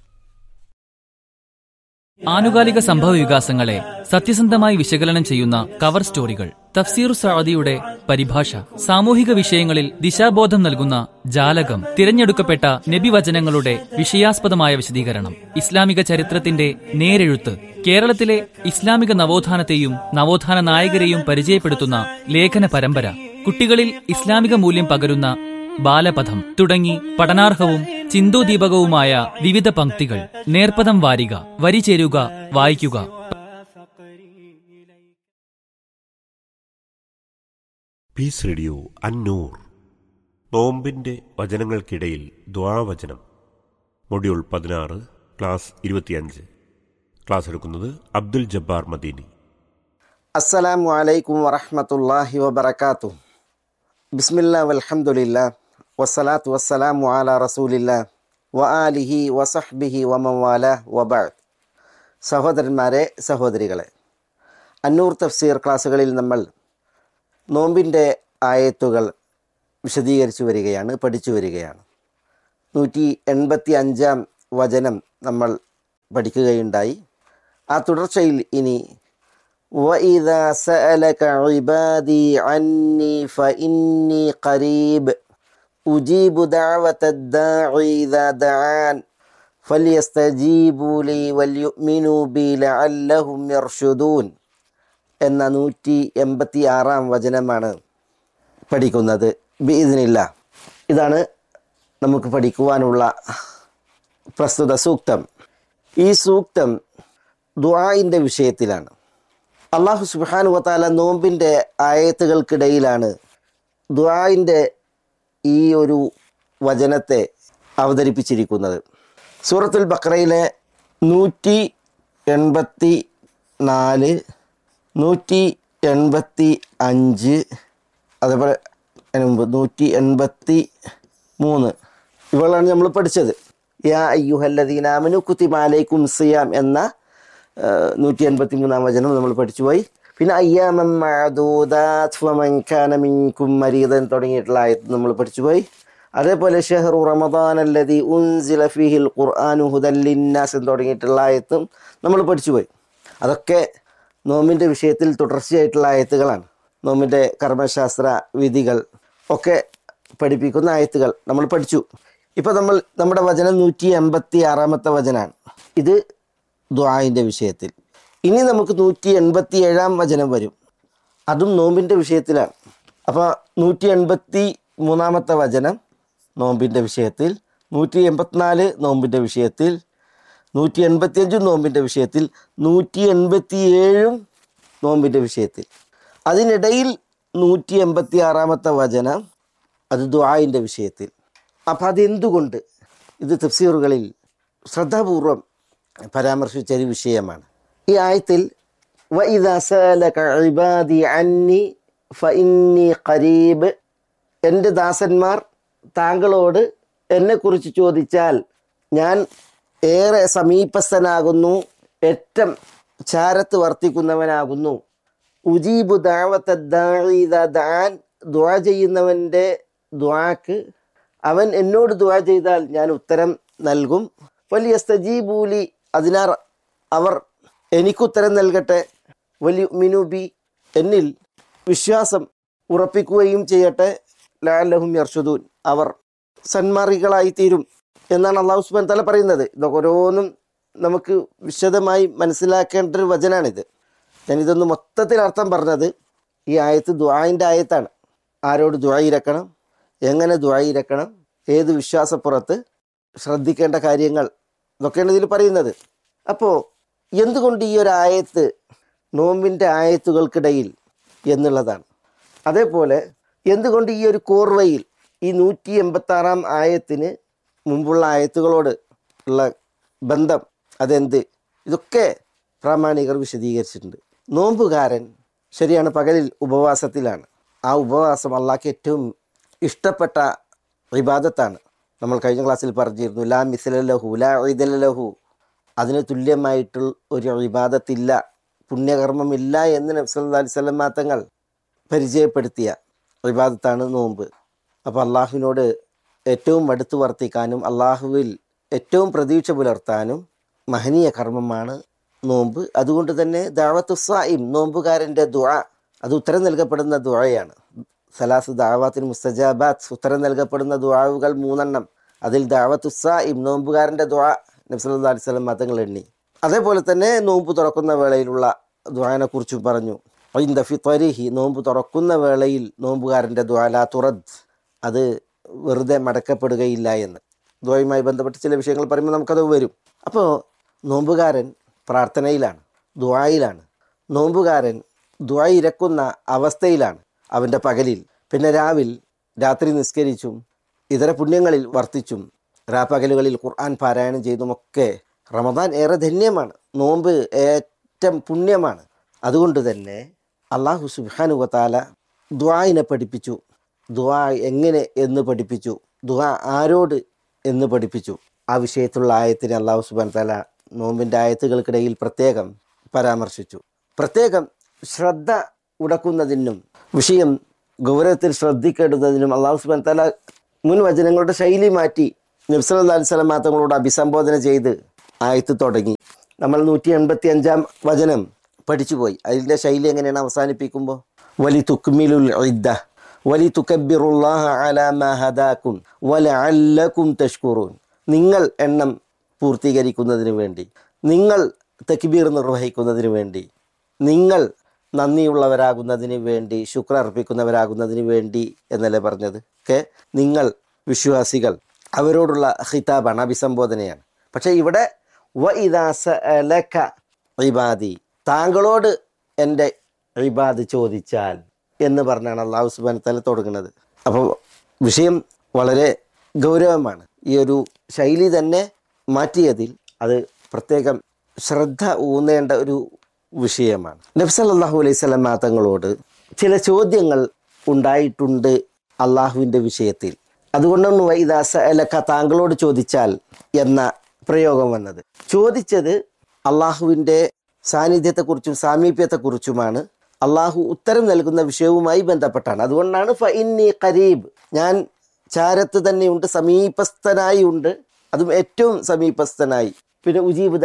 ആനുകാലിക സംഭവ വികാസങ്ങളെ സത്യസന്ധമായി വിശകലനം ചെയ്യുന്ന കവർ സ്റ്റോറികൾ തഫ്സീർ സഅദിയുടെ പരിഭാഷ സാമൂഹിക വിഷയങ്ങളിൽ ദിശാബോധം നൽകുന്ന ജാലകം തിരഞ്ഞെടുക്കപ്പെട്ട നബിവചനങ്ങളുടെ വിഷയാസ്പദമായ വിശദീകരണം ഇസ്ലാമിക ചരിത്രത്തിന്റെ നേരെഴുത്ത് കേരളത്തിലെ ഇസ്ലാമിക നവോത്ഥാനത്തെയും നവോത്ഥാന നായകരെയും പരിചയപ്പെടുത്തുന്ന ലേഖന പരമ്പര കുട്ടികളിൽ ഇസ്ലാമിക മൂല്യം പകരുന്ന ബാലപഥം തുടങ്ങി പഠനാർഹവും ചിന്തോദീപകവുമായ വിവിധ പംക്തികൾ നേർപ്പദം വാരിക വരി ചേരുക വായിക്കുക പീസ് റേഡിയോ അന്നൂർ നോമ്പിന്റെ വചനങ്ങൾക്കിടയിൽ ദ്വാവചനം മൊഡ്യൂൾ പതിനാറ് ക്ലാസ് ഇരുപത്തിയഞ്ച് ക്ലാസ് എടുക്കുന്നത് അബ്ദുൽ ജബ്ബാർ മദീനി അസ്സലാമു അലൈക്കും വറഹ്മത്തുള്ളാഹി വബറകാതുഹു ബിസ്മില്ലാ വൽഹംദുലില്ലാ വസ്സലാത്തു വസ്സലാമു അലാ റസൂലില്ലാ വ ആലിഹി വസഹ്ബിഹി വമവാല വബഅദ് സഹോദരന്മാരെ സഹോദരികളെ അന്നൂർ തഫ്സീർ ക്ലാസ്സുകളിൽ നമ്മൾ നോമ്പിൻ്റെ ആയത്തുകൾ വിശദീകരിച്ചു വരികയാണ് പഠിച്ചു വരികയാണ് നൂറ്റി എൺപത്തി അഞ്ചാം വചനം നമ്മൾ പഠിക്കുകയുണ്ടായി ആ തുടർച്ചയിൽ ഇനി وإذا سألك عبادي عني فإني قريب أجيب دعوة الداعي إذا دعان فليستجيبوا لي وليؤمنوا بي لعلهم يرشدون എന്ന നൂറ്റി എൺപത്തി ആറാം വചനമാണ് പഠിക്കുന്നത് ബിഇദിനില്ല ഇതാണ് നമുക്ക് പഠിക്കുവാനുള്ള പ്രസ്തുത സൂക്തം ഈ സൂക്തം ദുആഇൻ്റെ വിഷയത്തിലാണ് അള്ളാഹു സുബാനു വത്താല നോമ്പിൻ്റെ ആയത്തുകൾക്കിടയിലാണ് ദുആഇൻ്റെ ഈ ഒരു വചനത്തെ അവതരിപ്പിച്ചിരിക്കുന്നത് സൂറത്തുൽ ബക്രയിലെ നൂറ്റി എൺപത്തി നാല് നൂറ്റി എൺപത്തി അഞ്ച് അതേപോലെ അതിന് മുമ്പ് നൂറ്റി എൺപത്തി മൂന്ന് ഇവളാണ് നമ്മൾ പഠിച്ചത് യാ അയ്യുഹല്ലദീനാമനു കുത്തിമാലൈക്കും സിയാം എന്ന നൂറ്റി എൺപത്തി മൂന്നാം വചനം നമ്മൾ പഠിച്ചുപോയി പിന്നെ അയ്യാമം മഅദൂദാത് ഫമൻ കാന മിൻകും മരീദൻ തുടങ്ങിയിട്ടുള്ള ആയത്ത് നമ്മൾ പഠിച്ചുപോയി അതേപോലെ ഷെഹറു റമദാൻ അല്ലതി ഉൻസില ഫിഹിൽ ഖുർആാനു ഹുദൻ ലിന്നാസ് എന്ന് തുടങ്ങിയിട്ടുള്ള ആയത്തും നമ്മൾ പഠിച്ചുപോയി അതൊക്കെ നോമിൻ്റെ വിഷയത്തിൽ തുടർച്ചയായിട്ടുള്ള ആയത്തുകളാണ് നോമിൻ്റെ കർമ്മശാസ്ത്ര വിധികൾ ഒക്കെ പഠിപ്പിക്കുന്ന ആയത്തുകൾ നമ്മൾ പഠിച്ചു ഇപ്പോൾ നമ്മൾ നമ്മുടെ വചനം നൂറ്റി എൺപത്തി ആറാമത്തെ വചനാണ് ഇത് ദ്വായിൻ്റെ വിഷയത്തിൽ ഇനി നമുക്ക് നൂറ്റി എൺപത്തി ഏഴാം വചനം വരും അതും നോമ്പിൻ്റെ വിഷയത്തിലാണ് അപ്പോൾ നൂറ്റി എൺപത്തി മൂന്നാമത്തെ വചനം നോമ്പിൻ്റെ വിഷയത്തിൽ നൂറ്റി എൺപത്തിനാല് നോമ്പിൻ്റെ വിഷയത്തിൽ നൂറ്റി എൺപത്തിയഞ്ചും നോമ്പിൻ്റെ വിഷയത്തിൽ നൂറ്റി എൺപത്തി ഏഴും നോമ്പിൻ്റെ വിഷയത്തിൽ അതിനിടയിൽ നൂറ്റി എൺപത്തി ആറാമത്തെ വചനം അത് ദ്വായിൻ്റെ വിഷയത്തിൽ അപ്പം അതെന്തുകൊണ്ട് ഇത് തഫ്സീറുകളിൽ ശ്രദ്ധാപൂർവം പരാമർശിച്ച ഒരു വിഷയമാണ് ഈ ആയത്തിൽ وَإِذَا سَأَلَكَ عِبَادِي عَنِّي فَإِنِّي قَرِيبٌ എൻ്റെ ദാസന്മാർ താങ്കളോട് എന്നെക്കുറിച്ച് ചോദിച്ചാൽ ഞാൻ ഏറെ സമീപസ്ഥനാകുന്നു ഏറ്റം ചാരത്ത് വർത്തിക്കുന്നവനാകുന്നു ഉജീബു ദാവത്ത ദാൻ ദ്വാ ചെയ്യുന്നവൻ്റെ ദ്വാക്ക് അവൻ എന്നോട് ദ്വാ ചെയ്താൽ ഞാൻ ഉത്തരം നൽകും വലിയ സ്തജീബൂലി അതിനാൽ അവർ എനിക്കുത്തരം നൽകട്ടെ വലിയ മിനുബി എന്നിൽ വിശ്വാസം ഉറപ്പിക്കുകയും ചെയ്യട്ടെ ലാലഹും യർഷുദൂൻ അവർ സന്മാർഗികളായി തീരും എന്നാണ് അള്ളാഹു സുബാൻ തല പറയുന്നത് ഇതൊക്കെ ഓരോന്നും നമുക്ക് വിശദമായി മനസ്സിലാക്കേണ്ട ഒരു വചനാണിത് ഞാനിതൊന്ന് മൊത്തത്തിൽ അർത്ഥം പറഞ്ഞത് ഈ ആയത്ത് ദ്വായിൻ്റെ ആയത്താണ് ആരോട് ദ്വായിരക്കണം എങ്ങനെ ദ്വായിരക്കണം ഏത് വിശ്വാസപ്പുറത്ത് ശ്രദ്ധിക്കേണ്ട കാര്യങ്ങൾ ഇതൊക്കെയാണ് ഇതിൽ പറയുന്നത് അപ്പോൾ എന്തുകൊണ്ട് ഈ ഒരു ആയത്ത് നോമ്പിൻ്റെ ആയത്തുകൾക്കിടയിൽ എന്നുള്ളതാണ് അതേപോലെ എന്തുകൊണ്ട് ഈ ഒരു കോർവയിൽ ഈ നൂറ്റി എൺപത്താറാം ആയത്തിന് മുമ്പുള്ള ആയത്തുകളോട് ഉള്ള ബന്ധം അതെന്ത് ഇതൊക്കെ പ്രാമാണികർ വിശദീകരിച്ചിട്ടുണ്ട് നോമ്പുകാരൻ ശരിയാണ് പകലിൽ ഉപവാസത്തിലാണ് ആ ഉപവാസം അള്ളാഹ്ക്ക് ഏറ്റവും ഇഷ്ടപ്പെട്ട വിവാദത്താണ് നമ്മൾ കഴിഞ്ഞ ക്ലാസ്സിൽ പറഞ്ഞിരുന്നു ലാ മിസലലഹു ലാ ഇദലഹു അതിന് തുല്യമായിട്ടുള്ള ഒരു വിവാദത്തില്ല പുണ്യകർമ്മമില്ല എന്ന് നബ്സല്ലാ അലൈഹി സ്വലം തങ്ങൾ പരിചയപ്പെടുത്തിയ വിവാദത്താണ് നോമ്പ് അപ്പോൾ അള്ളാഹുവിനോട് ഏറ്റവും അടുത്ത് വർത്തിക്കാനും അള്ളാഹുവിൽ ഏറ്റവും പ്രതീക്ഷ പുലർത്താനും മഹനീയ കർമ്മമാണ് നോമ്പ് അതുകൊണ്ട് തന്നെ ദാവത്തു സായിം നോമ്പുകാരൻ്റെ ദുആ അത് ഉത്തരം നൽകപ്പെടുന്ന ദുആയാണ് സലാസ് ദാവാത്തിന് മുസ്തജാബാത്ത് ഉത്തരം നൽകപ്പെടുന്ന ദുആവുകൾ മൂന്നെണ്ണം അതിൽ ദാവത്തു സായിം നോമ്പുകാരൻ്റെ ദുആ നബ്സല്ലാ അലൈഹി സ്വലം മതങ്ങൾ എണ്ണി അതേപോലെ തന്നെ നോമ്പ് തുറക്കുന്ന വേളയിലുള്ള ദ്വാനെ കുറിച്ചും പറഞ്ഞു ഐന്ദ ഫിത്വരിഹി നോമ്പ് തുറക്കുന്ന വേളയിൽ നോമ്പുകാരൻ്റെ ദ്വാല തുറദ് അത് വെറുതെ മടക്കപ്പെടുകയില്ല എന്ന് ദ്വയുമായി ബന്ധപ്പെട്ട് ചില വിഷയങ്ങൾ പറയുമ്പോൾ നമുക്കത് വരും അപ്പോൾ നോമ്പുകാരൻ പ്രാർത്ഥനയിലാണ് ദ്വായിലാണ് നോമ്പുകാരൻ ദ്വാ ഇരക്കുന്ന അവസ്ഥയിലാണ് അവൻ്റെ പകലിൽ പിന്നെ രാവിൽ രാത്രി നിസ്കരിച്ചും ഇതര പുണ്യങ്ങളിൽ വർത്തിച്ചും രാപ്പകലുകളിൽ ഖുർആൻ പാരായണം ചെയ്തുമൊക്കെ റമദാൻ ഏറെ ധന്യമാണ് നോമ്പ് ഏറ്റവും പുണ്യമാണ് അതുകൊണ്ട് തന്നെ അള്ളാഹു സുബാനുവത്താല ദ്വായിനെ പഠിപ്പിച്ചു ദ്വാ എങ്ങനെ എന്ന് പഠിപ്പിച്ചു ദ്വാ ആരോട് എന്ന് പഠിപ്പിച്ചു ആ വിഷയത്തിലുള്ള ആയത്തിന് അള്ളാഹു സുബാൻ താല നോമ്പിൻ്റെ ആയത്തുകൾക്കിടയിൽ പ്രത്യേകം പരാമർശിച്ചു പ്രത്യേകം ശ്രദ്ധ ഉടക്കുന്നതിനും വിഷയം ഗൗരവത്തിൽ ശ്രദ്ധിക്കേണ്ടതിനും അള്ളാഹു സുബാൻ തല മുൻ വചനങ്ങളുടെ ശൈലി മാറ്റി നബ്സല്ലാ അലിസ്ലാം തങ്ങളോട് അഭിസംബോധന ചെയ്ത് ആയത്ത് തുടങ്ങി നമ്മൾ നൂറ്റി എൺപത്തി അഞ്ചാം വചനം പഠിച്ചുപോയി അതിൻ്റെ ശൈലി എങ്ങനെയാണ് അവസാനിപ്പിക്കുമ്പോൾ വലി തുക്മിലുൽ ഇദ്ദ വലി തുക്കബിറുല്ലാഹ അലാമ ഹദാക്കും വല അല്ലക്കും തഷ്കുറൂൻ നിങ്ങൾ എണ്ണം പൂർത്തീകരിക്കുന്നതിന് വേണ്ടി നിങ്ങൾ തക്ബീർ നിർവഹിക്കുന്നതിന് വേണ്ടി നിങ്ങൾ നന്ദിയുള്ളവരാകുന്നതിന് വേണ്ടി ശുക്ര അർപ്പിക്കുന്നവരാകുന്നതിന് വേണ്ടി എന്നല്ലേ പറഞ്ഞത് ഒക്കെ നിങ്ങൾ വിശ്വാസികൾ അവരോടുള്ള ഹിതാബാണ് അഭിസംബോധനയാണ് പക്ഷേ ഇവിടെ വ ഇദാസ ലക ഇബാദി താങ്കളോട് എൻ്റെ ഇബാദ് ചോദിച്ചാൽ എന്ന് പറഞ്ഞാണ് അള്ളാഹു സുബാൻ തല തുടങ്ങുന്നത് അപ്പോൾ വിഷയം വളരെ ഗൗരവമാണ് ഈ ഒരു ശൈലി തന്നെ മാറ്റിയതിൽ അത് പ്രത്യേകം ശ്രദ്ധ ഊന്നേണ്ട ഒരു വിഷയമാണ് നബ്സല്ലാഹു അലൈഹി സ്വലമ തങ്ങളോട് ചില ചോദ്യങ്ങൾ ഉണ്ടായിട്ടുണ്ട് അള്ളാഹുവിൻ്റെ വിഷയത്തിൽ അതുകൊണ്ടാണ് വൈദാസ അലക്ക താങ്കളോട് ചോദിച്ചാൽ എന്ന പ്രയോഗം വന്നത് ചോദിച്ചത് അള്ളാഹുവിൻ്റെ സാന്നിധ്യത്തെക്കുറിച്ചും സാമീപ്യത്തെക്കുറിച്ചുമാണ് അള്ളാഹു ഉത്തരം നൽകുന്ന വിഷയവുമായി ബന്ധപ്പെട്ടാണ് അതുകൊണ്ടാണ് ഫ ഇന്നി കരീബ് ഞാൻ ചാരത്ത് തന്നെയുണ്ട് സമീപസ്ഥനായി ഉണ്ട് അതും ഏറ്റവും സമീപസ്ഥനായി പിന്നെ ഉജീബ്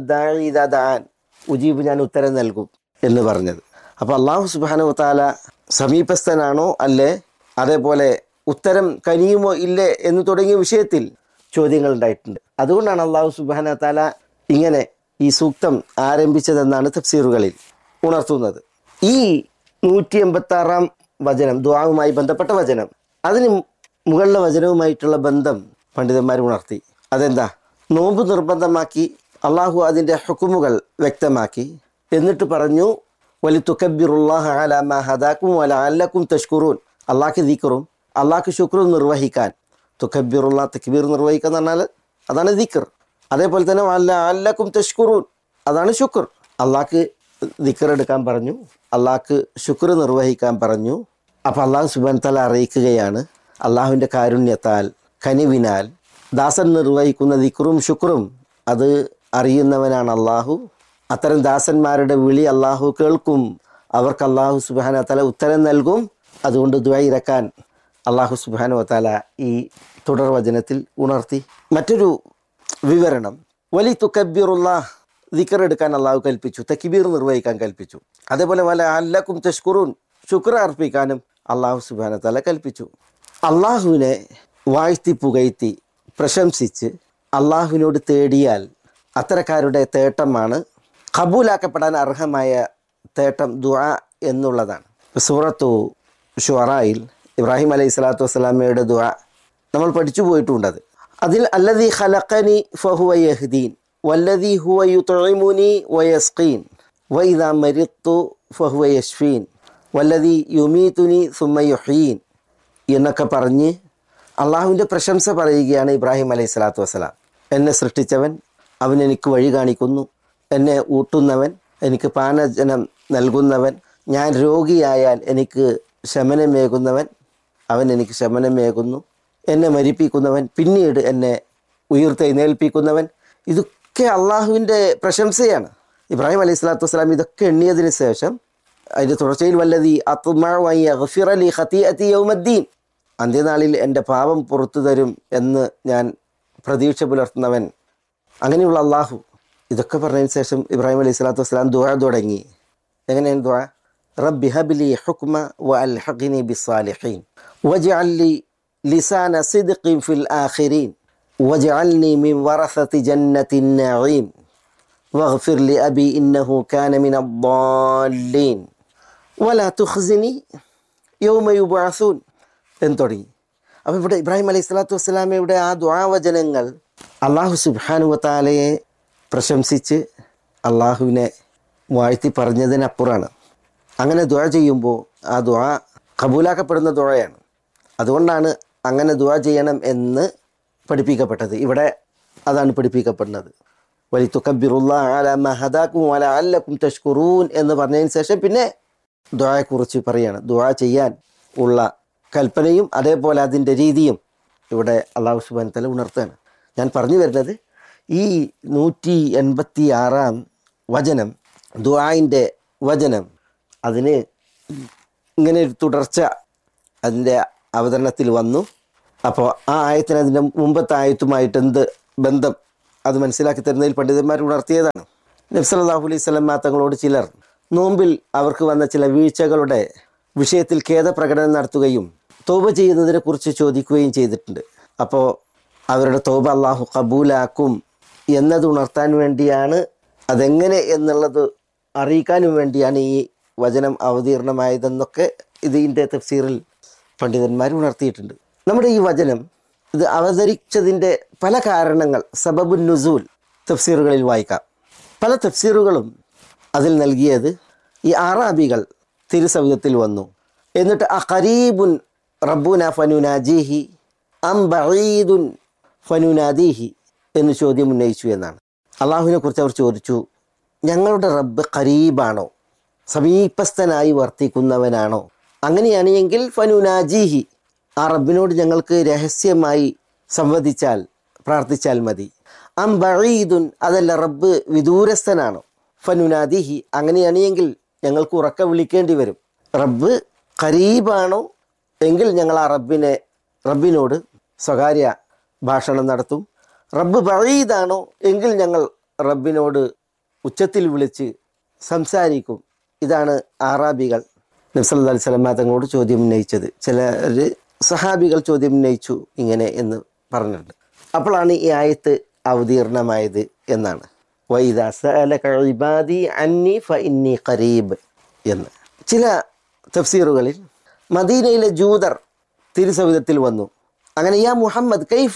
ദാൻ ഉജീബ് ഞാൻ ഉത്തരം നൽകും എന്ന് പറഞ്ഞത് അപ്പോൾ അള്ളാഹു സുബാനു താല സമീപസ്ഥനാണോ അല്ലേ അതേപോലെ ഉത്തരം കനിയുമോ ഇല്ലേ എന്ന് തുടങ്ങിയ വിഷയത്തിൽ ചോദ്യങ്ങൾ ഉണ്ടായിട്ടുണ്ട് അതുകൊണ്ടാണ് അള്ളാഹു സുബാന താല ഇങ്ങനെ ഈ സൂക്തം ആരംഭിച്ചതെന്നാണ് തഫ്സീറുകളിൽ ഉണർത്തുന്നത് ഈ നൂറ്റി എൺപത്തി ആറാം വചനം ദ്വാവുമായി ബന്ധപ്പെട്ട വചനം അതിന് മുകളിലെ വചനവുമായിട്ടുള്ള ബന്ധം പണ്ഡിതന്മാർ ഉണർത്തി അതെന്താ നോമ്പ് നിർബന്ധമാക്കി അള്ളാഹു അതിൻ്റെ ഹുക്കുമുകൾ വ്യക്തമാക്കി എന്നിട്ട് പറഞ്ഞു വലി തുക്കബിറുല്ലാഹ അലാമ ഹദാക്കും വല അല്ലക്കും തഷ്കുറൂൻ അള്ളാഹ്ക്ക് ദിക്കറും അള്ളാഹ്ക്ക് ശുക്രും നിർവഹിക്കാൻ തുക്കബിറുള്ള തക്ബീർ നിർവഹിക്കുക എന്ന് പറഞ്ഞാൽ അതാണ് ദിക്കർ അതേപോലെ തന്നെ അല്ല അല്ലക്കും തഷ്കുറൂൻ അതാണ് ശുക്ർ അള്ളാഹ്ക്ക് ദിക്കർ എടുക്കാൻ പറഞ്ഞു അള്ളാഹ്ക്ക് ശുക്ർ നിർവഹിക്കാൻ പറഞ്ഞു അപ്പോൾ അള്ളാഹു സുബാൻ തല അറിയിക്കുകയാണ് അള്ളാഹുവിൻ്റെ കാരുണ്യത്താൽ കനിവിനാൽ ദാസൻ നിർവഹിക്കുന്ന ദിക്റും ശുക്രും അത് അറിയുന്നവനാണ് അള്ളാഹു അത്തരം ദാസന്മാരുടെ വിളി അള്ളാഹു കേൾക്കും അവർക്ക് അള്ളാഹു സുബാന തല ഉത്തരം നൽകും അതുകൊണ്ട് ദ്വൈരക്കാൻ അള്ളാഹു സുബാനു വത്താല ഈ തുടർ വചനത്തിൽ ഉണർത്തി മറ്റൊരു വിവരണം വലി തുക്കബിറുള്ള ദിക്കർ എടുക്കാൻ അള്ളാഹു കൽപ്പിച്ചു തക്കിബീർ നിർവഹിക്കാൻ കൽപ്പിച്ചു അതേപോലെ വല അല്ലക്കും തഷ്കുറൂൻ ശുക്ര അർപ്പിക്കാനും അള്ളാഹു സുബാന തല കൽപ്പിച്ചു അള്ളാഹുവിനെ വാഴ്ത്തി പുകഴ്ത്തി പ്രശംസിച്ച് അള്ളാഹുവിനോട് തേടിയാൽ അത്തരക്കാരുടെ തേട്ടമാണ് കബൂലാക്കപ്പെടാൻ അർഹമായ തേട്ടം ദുആ എന്നുള്ളതാണ് സൂറത്തു ഷുറായിൽ ഇബ്രാഹിം അലൈഹി സ്വലാത്തു വസ്സലാമയുടെ ദുആ നമ്മൾ പഠിച്ചു പോയിട്ടുണ്ടത് അതിൽ അല്ലദീ ഖലഖനി ഫഹുവ യഹ്ദീൻ വല്ലദീ ഹുവ യുത്ഇമുനി വയസ്ഖീൻ വഇദാ മരിത്തു ഫഹുവ യശ്ഫീൻ വല്ലദീ യുമീതുനി സുമ്മ യുഹീൻ എന്നൊക്കെ പറഞ്ഞ് അള്ളാഹുവിൻ്റെ പ്രശംസ പറയുകയാണ് ഇബ്രാഹിം അലൈഹി സ്വലാത്തു വസ്സലാം എന്നെ സൃഷ്ടിച്ചവൻ അവൻ എനിക്ക് വഴി കാണിക്കുന്നു എന്നെ ഊട്ടുന്നവൻ എനിക്ക് പാനജനം നൽകുന്നവൻ ഞാൻ രോഗിയായാൽ എനിക്ക് ശമനമേകുന്നവൻ അവൻ എനിക്ക് ശമനമേകുന്നു എന്നെ മരിപ്പിക്കുന്നവൻ പിന്നീട് എന്നെ ഉയർത്തെഴുന്നേൽപ്പിക്കുന്നവൻ ഇതൊക്കെ അള്ളാഹുവിൻ്റെ പ്രശംസയാണ് ഇബ്രാഹിം അലൈഹി സ്വലാത്തു വസ്സലാം ഇതൊക്കെ എണ്ണിയതിന് ശേഷം അതിൻ്റെ തുടർച്ചയിൽ വല്ലതി അത്തുമാലി ഖത്തീഅത്തി യൗമദ്ദീൻ അന്ത്യനാളിൽ എൻ്റെ പാപം പുറത്തു തരും എന്ന് ഞാൻ പ്രതീക്ഷ പുലർത്തുന്നവൻ അങ്ങനെയുള്ള അള്ളാഹു ഇതൊക്കെ പറഞ്ഞതിന് ശേഷം ഇബ്രാഹിം അലൈഹി സ്വലാത്തു വസ്സലാം ദുആ തുടങ്ങി എങ്ങനെയാണ് ദുആ റബ്ബി ഹബ്ലി ഹുക്മ വ അൽഹഖ്നി ബിസ്സാലിഹീൻ വജ്അൽ ലി ലിസാന സിദ്ഖിൻ ഫിൽ ആഖിരീൻ വജ്അൽനി മിൻ വറസതി ജന്നത്തിൻ നഈം واغفر لأبي إنه كان من الضالين ولا تخزني يوم يبعثون എന്ന് തുടങ്ങി അപ്പോൾ ഇവിടെ ഇബ്രാഹിം അലൈഹി സ്വലാത്തു വസ്സലാമയുടെ ആ ദുആവചനങ്ങൾ അള്ളാഹു സുബ്ഹാനു വത്താലയെ പ്രശംസിച്ച് അള്ളാഹുവിനെ വാഴ്ത്തി പറഞ്ഞതിനപ്പുറമാണ് അങ്ങനെ ദുആ ചെയ്യുമ്പോൾ ആ ദുആ കബൂലാക്കപ്പെടുന്ന ദുആയാണ് അതുകൊണ്ടാണ് അങ്ങനെ ദുആ ചെയ്യണം എന്ന് പഠിപ്പിക്കപ്പെട്ടത് ഇവിടെ അതാണ് പഠിപ്പിക്കപ്പെടുന്നത് വലി തുക്കബിറുല്ലാ അല ഹദാക്കും വല അല്ലക്കും തഷ്കുറൂൻ എന്ന് പറഞ്ഞതിന് ശേഷം പിന്നെ ദുആയെക്കുറിച്ച് പറയാണ് ദുആ ചെയ്യാൻ ഉള്ള കൽപ്പനയും അതേപോലെ അതിൻ്റെ രീതിയും ഇവിടെ അള്ളാഹു സുബാൻ തല ഉണർത്തുകയാണ് ഞാൻ പറഞ്ഞു വരുന്നത് ഈ നൂറ്റി എൺപത്തി ആറാം വചനം ദുആയിൻ്റെ വചനം അതിന് ഇങ്ങനെ ഒരു തുടർച്ച അതിൻ്റെ അവതരണത്തിൽ വന്നു അപ്പോൾ ആ ആയത്തിന് അതിൻ്റെ മുമ്പത്തെ ആയത്തുമായിട്ട് എന്ത് ബന്ധം അത് മനസ്സിലാക്കി തരുന്നതിൽ പണ്ഡിതന്മാർ ഉണർത്തിയതാണ് നബ്സല്ലാഹു അലൈഹി സ്വലം തങ്ങളോട് ചിലർ നോമ്പിൽ അവർക്ക് വന്ന ചില വീഴ്ചകളുടെ വിഷയത്തിൽ ഖേദപ്രകടനം നടത്തുകയും തോപ ചെയ്യുന്നതിനെ കുറിച്ച് ചോദിക്കുകയും ചെയ്തിട്ടുണ്ട് അപ്പോൾ അവരുടെ തോപ അള്ളാഹു കബൂലാക്കും എന്നത് ഉണർത്താൻ വേണ്ടിയാണ് അതെങ്ങനെ എന്നുള്ളത് അറിയിക്കാനും വേണ്ടിയാണ് ഈ വചനം അവതീർണമായതെന്നൊക്കെ ഇതിൻ്റെ തഫ്സീറിൽ പണ്ഡിതന്മാർ ഉണർത്തിയിട്ടുണ്ട് നമ്മുടെ ഈ വചനം ഇത് അവതരിച്ചതിൻ്റെ പല കാരണങ്ങൾ സബബുൻ നുസൂൽ തഫ്സീറുകളിൽ വായിക്കാം പല തഫ്സീറുകളും അതിൽ നൽകിയത് ഈ ആറാബികൾ തിരുസവിധത്തിൽ വന്നു എന്നിട്ട് ആ ഖരീബുൻ റബ്ബുന ഫനുനാജിഹി അം ബഈദുൻ ഫനുനാദിഹി എന്ന് ചോദ്യം ഉന്നയിച്ചു എന്നാണ് അള്ളാഹുവിനെ കുറിച്ച് അവർ ചോദിച്ചു ഞങ്ങളുടെ റബ്ബ് ഖരീബാണോ സമീപസ്ഥനായി വർത്തിക്കുന്നവനാണോ അങ്ങനെയാണ് എങ്കിൽ ഫനുനാജിഹി ആ റബ്ബിനോട് ഞങ്ങൾക്ക് രഹസ്യമായി സംവദിച്ചാൽ പ്രാർത്ഥിച്ചാൽ മതി അം ബഈദുൻ അതല്ല റബ്ബ് വിദൂരസ്ഥനാണോ ഫനുനാദിഹി അങ്ങനെയാണ് എങ്കിൽ ഞങ്ങൾക്ക് ഉറക്ക വിളിക്കേണ്ടി വരും റബ്ബ് ഖരീബാണോ എങ്കിൽ ഞങ്ങൾ ആ റബ്ബിനെ റബ്ബിനോട് സ്വകാര്യ ഭാഷണം നടത്തും റബ്ബ് ബഴീദാണോ എങ്കിൽ ഞങ്ങൾ റബ്ബിനോട് ഉച്ചത്തിൽ വിളിച്ച് സംസാരിക്കും ഇതാണ് ആറാബികൾ നബ്സല്ലാ അലൈഹി സ്വലമ തങ്ങളോട് ചോദ്യം ഉന്നയിച്ചത് ചിലർ സഹാബികൾ ചോദ്യം ഉന്നയിച്ചു ഇങ്ങനെ എന്ന് പറഞ്ഞിട്ടുണ്ട് അപ്പോഴാണ് ഈ ആയത്ത് അവതീർണമായത് എന്നാണ് വൈദ സഅലക ഇബാദി അന്നി ഫ ഇന്നി ഖരീബ് എന്ന് ചില തഫ്സീറുകളിൽ മദീനയിലെ ജൂതർ തിരുസവിധത്തിൽ വന്നു അങ്ങനെ യാ മുഹമ്മദ് കൈഫ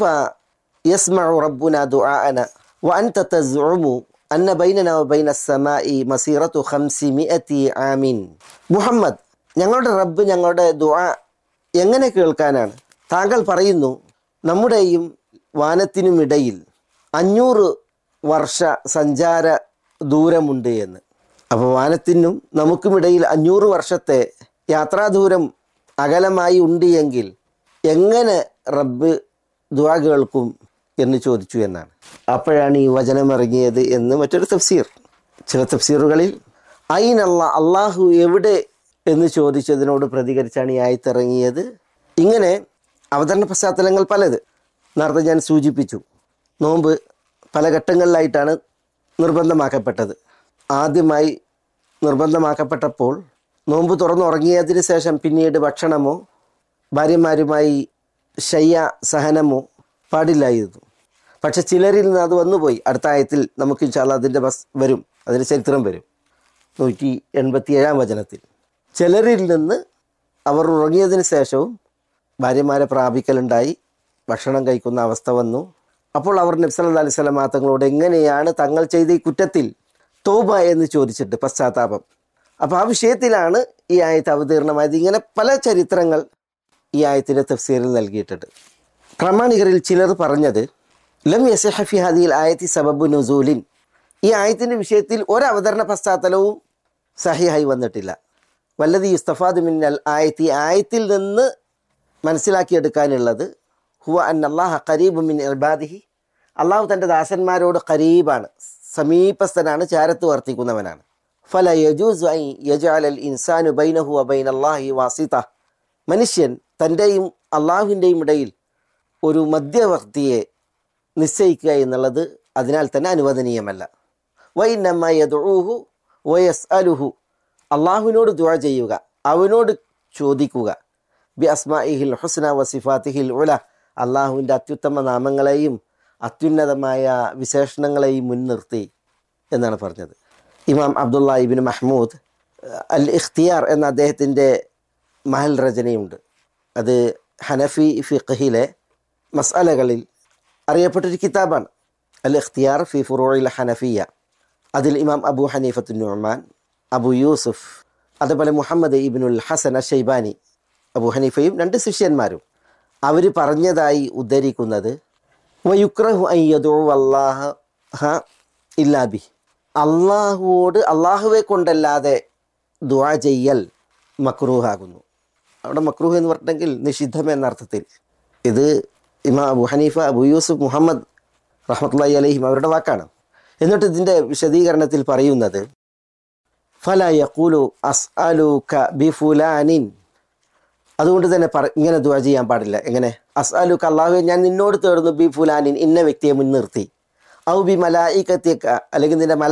യസ്മഉ റബ്ബുന ദുആഅന വഅൻത തസ്ഉമു അന്ന ബൈനന വബൈന സമാഇ മസീറത്തു ഖംസിമിഅതി ആമിൻ മുഹമ്മദ് ഞങ്ങളുടെ റബ്ബ് ഞങ്ങളുടെ ദുആ എങ്ങനെ കേൾക്കാനാണ് താങ്കൾ പറയുന്നു നമ്മുടെയും വാനത്തിനുമിടയിൽ അഞ്ഞൂറ് വർഷ സഞ്ചാര ദൂരമുണ്ട് എന്ന് അപ്പോൾ വാനത്തിനും നമുക്കുമിടയിൽ അഞ്ഞൂറ് വർഷത്തെ യാത്രാദൂരം അകലമായി ഉണ്ട് എങ്കിൽ എങ്ങനെ റബ്ബ് ദുആ കേൾക്കും എന്ന് ചോദിച്ചു എന്നാണ് അപ്പോഴാണ് ഈ വചനം ഇറങ്ങിയത് എന്ന് മറ്റൊരു തഫ്സീർ ചില തഫ്സീറുകളിൽ അയിനല്ല അള്ളാഹു എവിടെ എന്ന് ചോദിച്ചതിനോട് പ്രതികരിച്ചാണ് ഈ ആയത്തിറങ്ങിയത് ഇങ്ങനെ അവതരണ പശ്ചാത്തലങ്ങൾ പലത് നേരത്തെ ഞാൻ സൂചിപ്പിച്ചു നോമ്പ് പല ഘട്ടങ്ങളിലായിട്ടാണ് നിർബന്ധമാക്കപ്പെട്ടത് ആദ്യമായി നിർബന്ധമാക്കപ്പെട്ടപ്പോൾ നോമ്പ് തുറന്നുറങ്ങിയതിന് ശേഷം പിന്നീട് ഭക്ഷണമോ ഭാര്യമാരുമായി ശയ്യ സഹനമോ പാടില്ലായിരുന്നു പക്ഷെ ചിലരിൽ നിന്ന് അത് വന്നുപോയി അടുത്ത ആയത്തിൽ നമുക്ക് ഇൻഷാല്ല അതിൻ്റെ ബസ് വരും അതിൻ്റെ ചരിത്രം വരും നൂറ്റി എൺപത്തി ഏഴാം വചനത്തിൽ ചിലരിൽ നിന്ന് അവർ ഉറങ്ങിയതിന് ശേഷവും ഭാര്യമാരെ പ്രാപിക്കലുണ്ടായി ഭക്ഷണം കഴിക്കുന്ന അവസ്ഥ വന്നു അപ്പോൾ അവർ നബ്സല്ലാ അലൈഹി സ്വലമാ തങ്ങളോട് എങ്ങനെയാണ് തങ്ങൾ ചെയ്ത ഈ കുറ്റത്തിൽ തോബ എന്ന് ചോദിച്ചിട്ട് പശ്ചാത്താപം അപ്പോൾ ആ വിഷയത്തിലാണ് ഈ ആയത്ത് അവതീർണമായത് ഇങ്ങനെ പല ചരിത്രങ്ങൾ ഈ ആയത്തിൻ്റെ തഫ്സീറിൽ നൽകിയിട്ടുണ്ട് പ്രാമാണികരിൽ ചിലർ പറഞ്ഞത് ലം യസഹഫി ഹദിയിൽ ആയത്തി സബബു നുസൂലിൻ ഈ ആയത്തിൻ്റെ വിഷയത്തിൽ ഒരവതരണ പശ്ചാത്തലവും സഹിയായി വന്നിട്ടില്ല വല്ലതി യുസ്തഫാദ് മിന്നൽ ആയത്തി ആയത്തിൽ നിന്ന് മനസ്സിലാക്കിയെടുക്കാനുള്ളത് ഹുവ അൻ അള്ളാഹ ഖരീബ് മിൻ ഇബാദിഹി അള്ളാഹു തൻ്റെ ദാസന്മാരോട് ഖരീബാണ് സമീപസ്ഥനാണ് ചാരത്ത് വർത്തിക്കുന്നവനാണ് ഫല യജൂസ് ഐ യജാൽ അൽ ഇൻസാനു ബൈനഹു അബൈൻ അള്ളാഹി വാസിത മനുഷ്യൻ തൻ്റെയും അള്ളാഹുവിൻ്റെയും ഇടയിൽ ഒരു മധ്യവർത്തിയെ നിശ്ചയിക്കുക എന്നുള്ളത് അതിനാൽ തന്നെ അനുവദനീയമല്ല വൈനമ്മ യദുഹു വയസ് അലുഹു അള്ളാഹുവിനോട് ദുആ ചെയ്യുക അവനോട് ചോദിക്കുക ബി അസ്മാഇഹിൽ ഹുസ്ന വസിഫാത്തിഹിൽ ഉല അള്ളാഹുവിൻ്റെ അത്യുത്തമ നാമങ്ങളെയും അത്യുന്നതമായ വിശേഷണങ്ങളെയും മുൻനിർത്തി എന്നാണ് പറഞ്ഞത് ഇമാം അബ്ദുള്ള ഇബിൻ മഹ്മൂദ് അൽ ഇഖ്തിയാർ എന്ന അദ്ദേഹത്തിൻ്റെ മഹൽ രചനയുണ്ട് അത് ഹനഫി ഫിഖഹിലെ മസാലകളിൽ അറിയപ്പെട്ടൊരു കിതാബാണ് അൽ ഇഖ്തിയാർ ഫി ഫുറോയിൽ ഹനഫിയ അതിൽ ഇമാം അബു ഹനീഫത്തു നുഅ്മാൻ അബു യൂസുഫ് അതുപോലെ മുഹമ്മദ് ഇബിനുൽ ഹസൻ ഷെയ്ബാനി അബു ഹനീഫയും രണ്ട് ശിഷ്യന്മാരും അവർ പറഞ്ഞതായി ഉദ്ധരിക്കുന്നത് വയുക്രഹു അയ്യദോ അള്ളാഹ ഇല്ലാബി അള്ളാഹുവോട് അള്ളാഹുവെ കൊണ്ടല്ലാതെ ദുആ ചെയ്യൽ മക്രൂഹാകുന്നു അവിടെ മക്രൂഹ് എന്ന് പറഞ്ഞിട്ടെങ്കിൽ നിഷിദ്ധം എന്ന അർത്ഥത്തിൽ ഇത് ഇമാ അബു ഹനീഫ അബു യൂസുഫ് മുഹമ്മദ് റഹ്മത്തുള്ളി അലഹിം അവരുടെ വാക്കാണ് എന്നിട്ട് ഇതിൻ്റെ വിശദീകരണത്തിൽ പറയുന്നത് ഫല യഖൂലു അസ്അലുക ബി ഫുലാനിൻ അതുകൊണ്ട് തന്നെ പറ ഇങ്ങനെ ദുആ ചെയ്യാൻ പാടില്ല എങ്ങനെ അസ്അലുക അള്ളാഹു ഞാൻ നിന്നോട് തേടുന്നു ബി ഫുലാനിൻ ഇന്ന വ്യക്തിയെ മുൻനിർത്തി ഔ ബി മലായിക്കത്തിക്ക അല്ലെങ്കിൽ നിന്റെ മല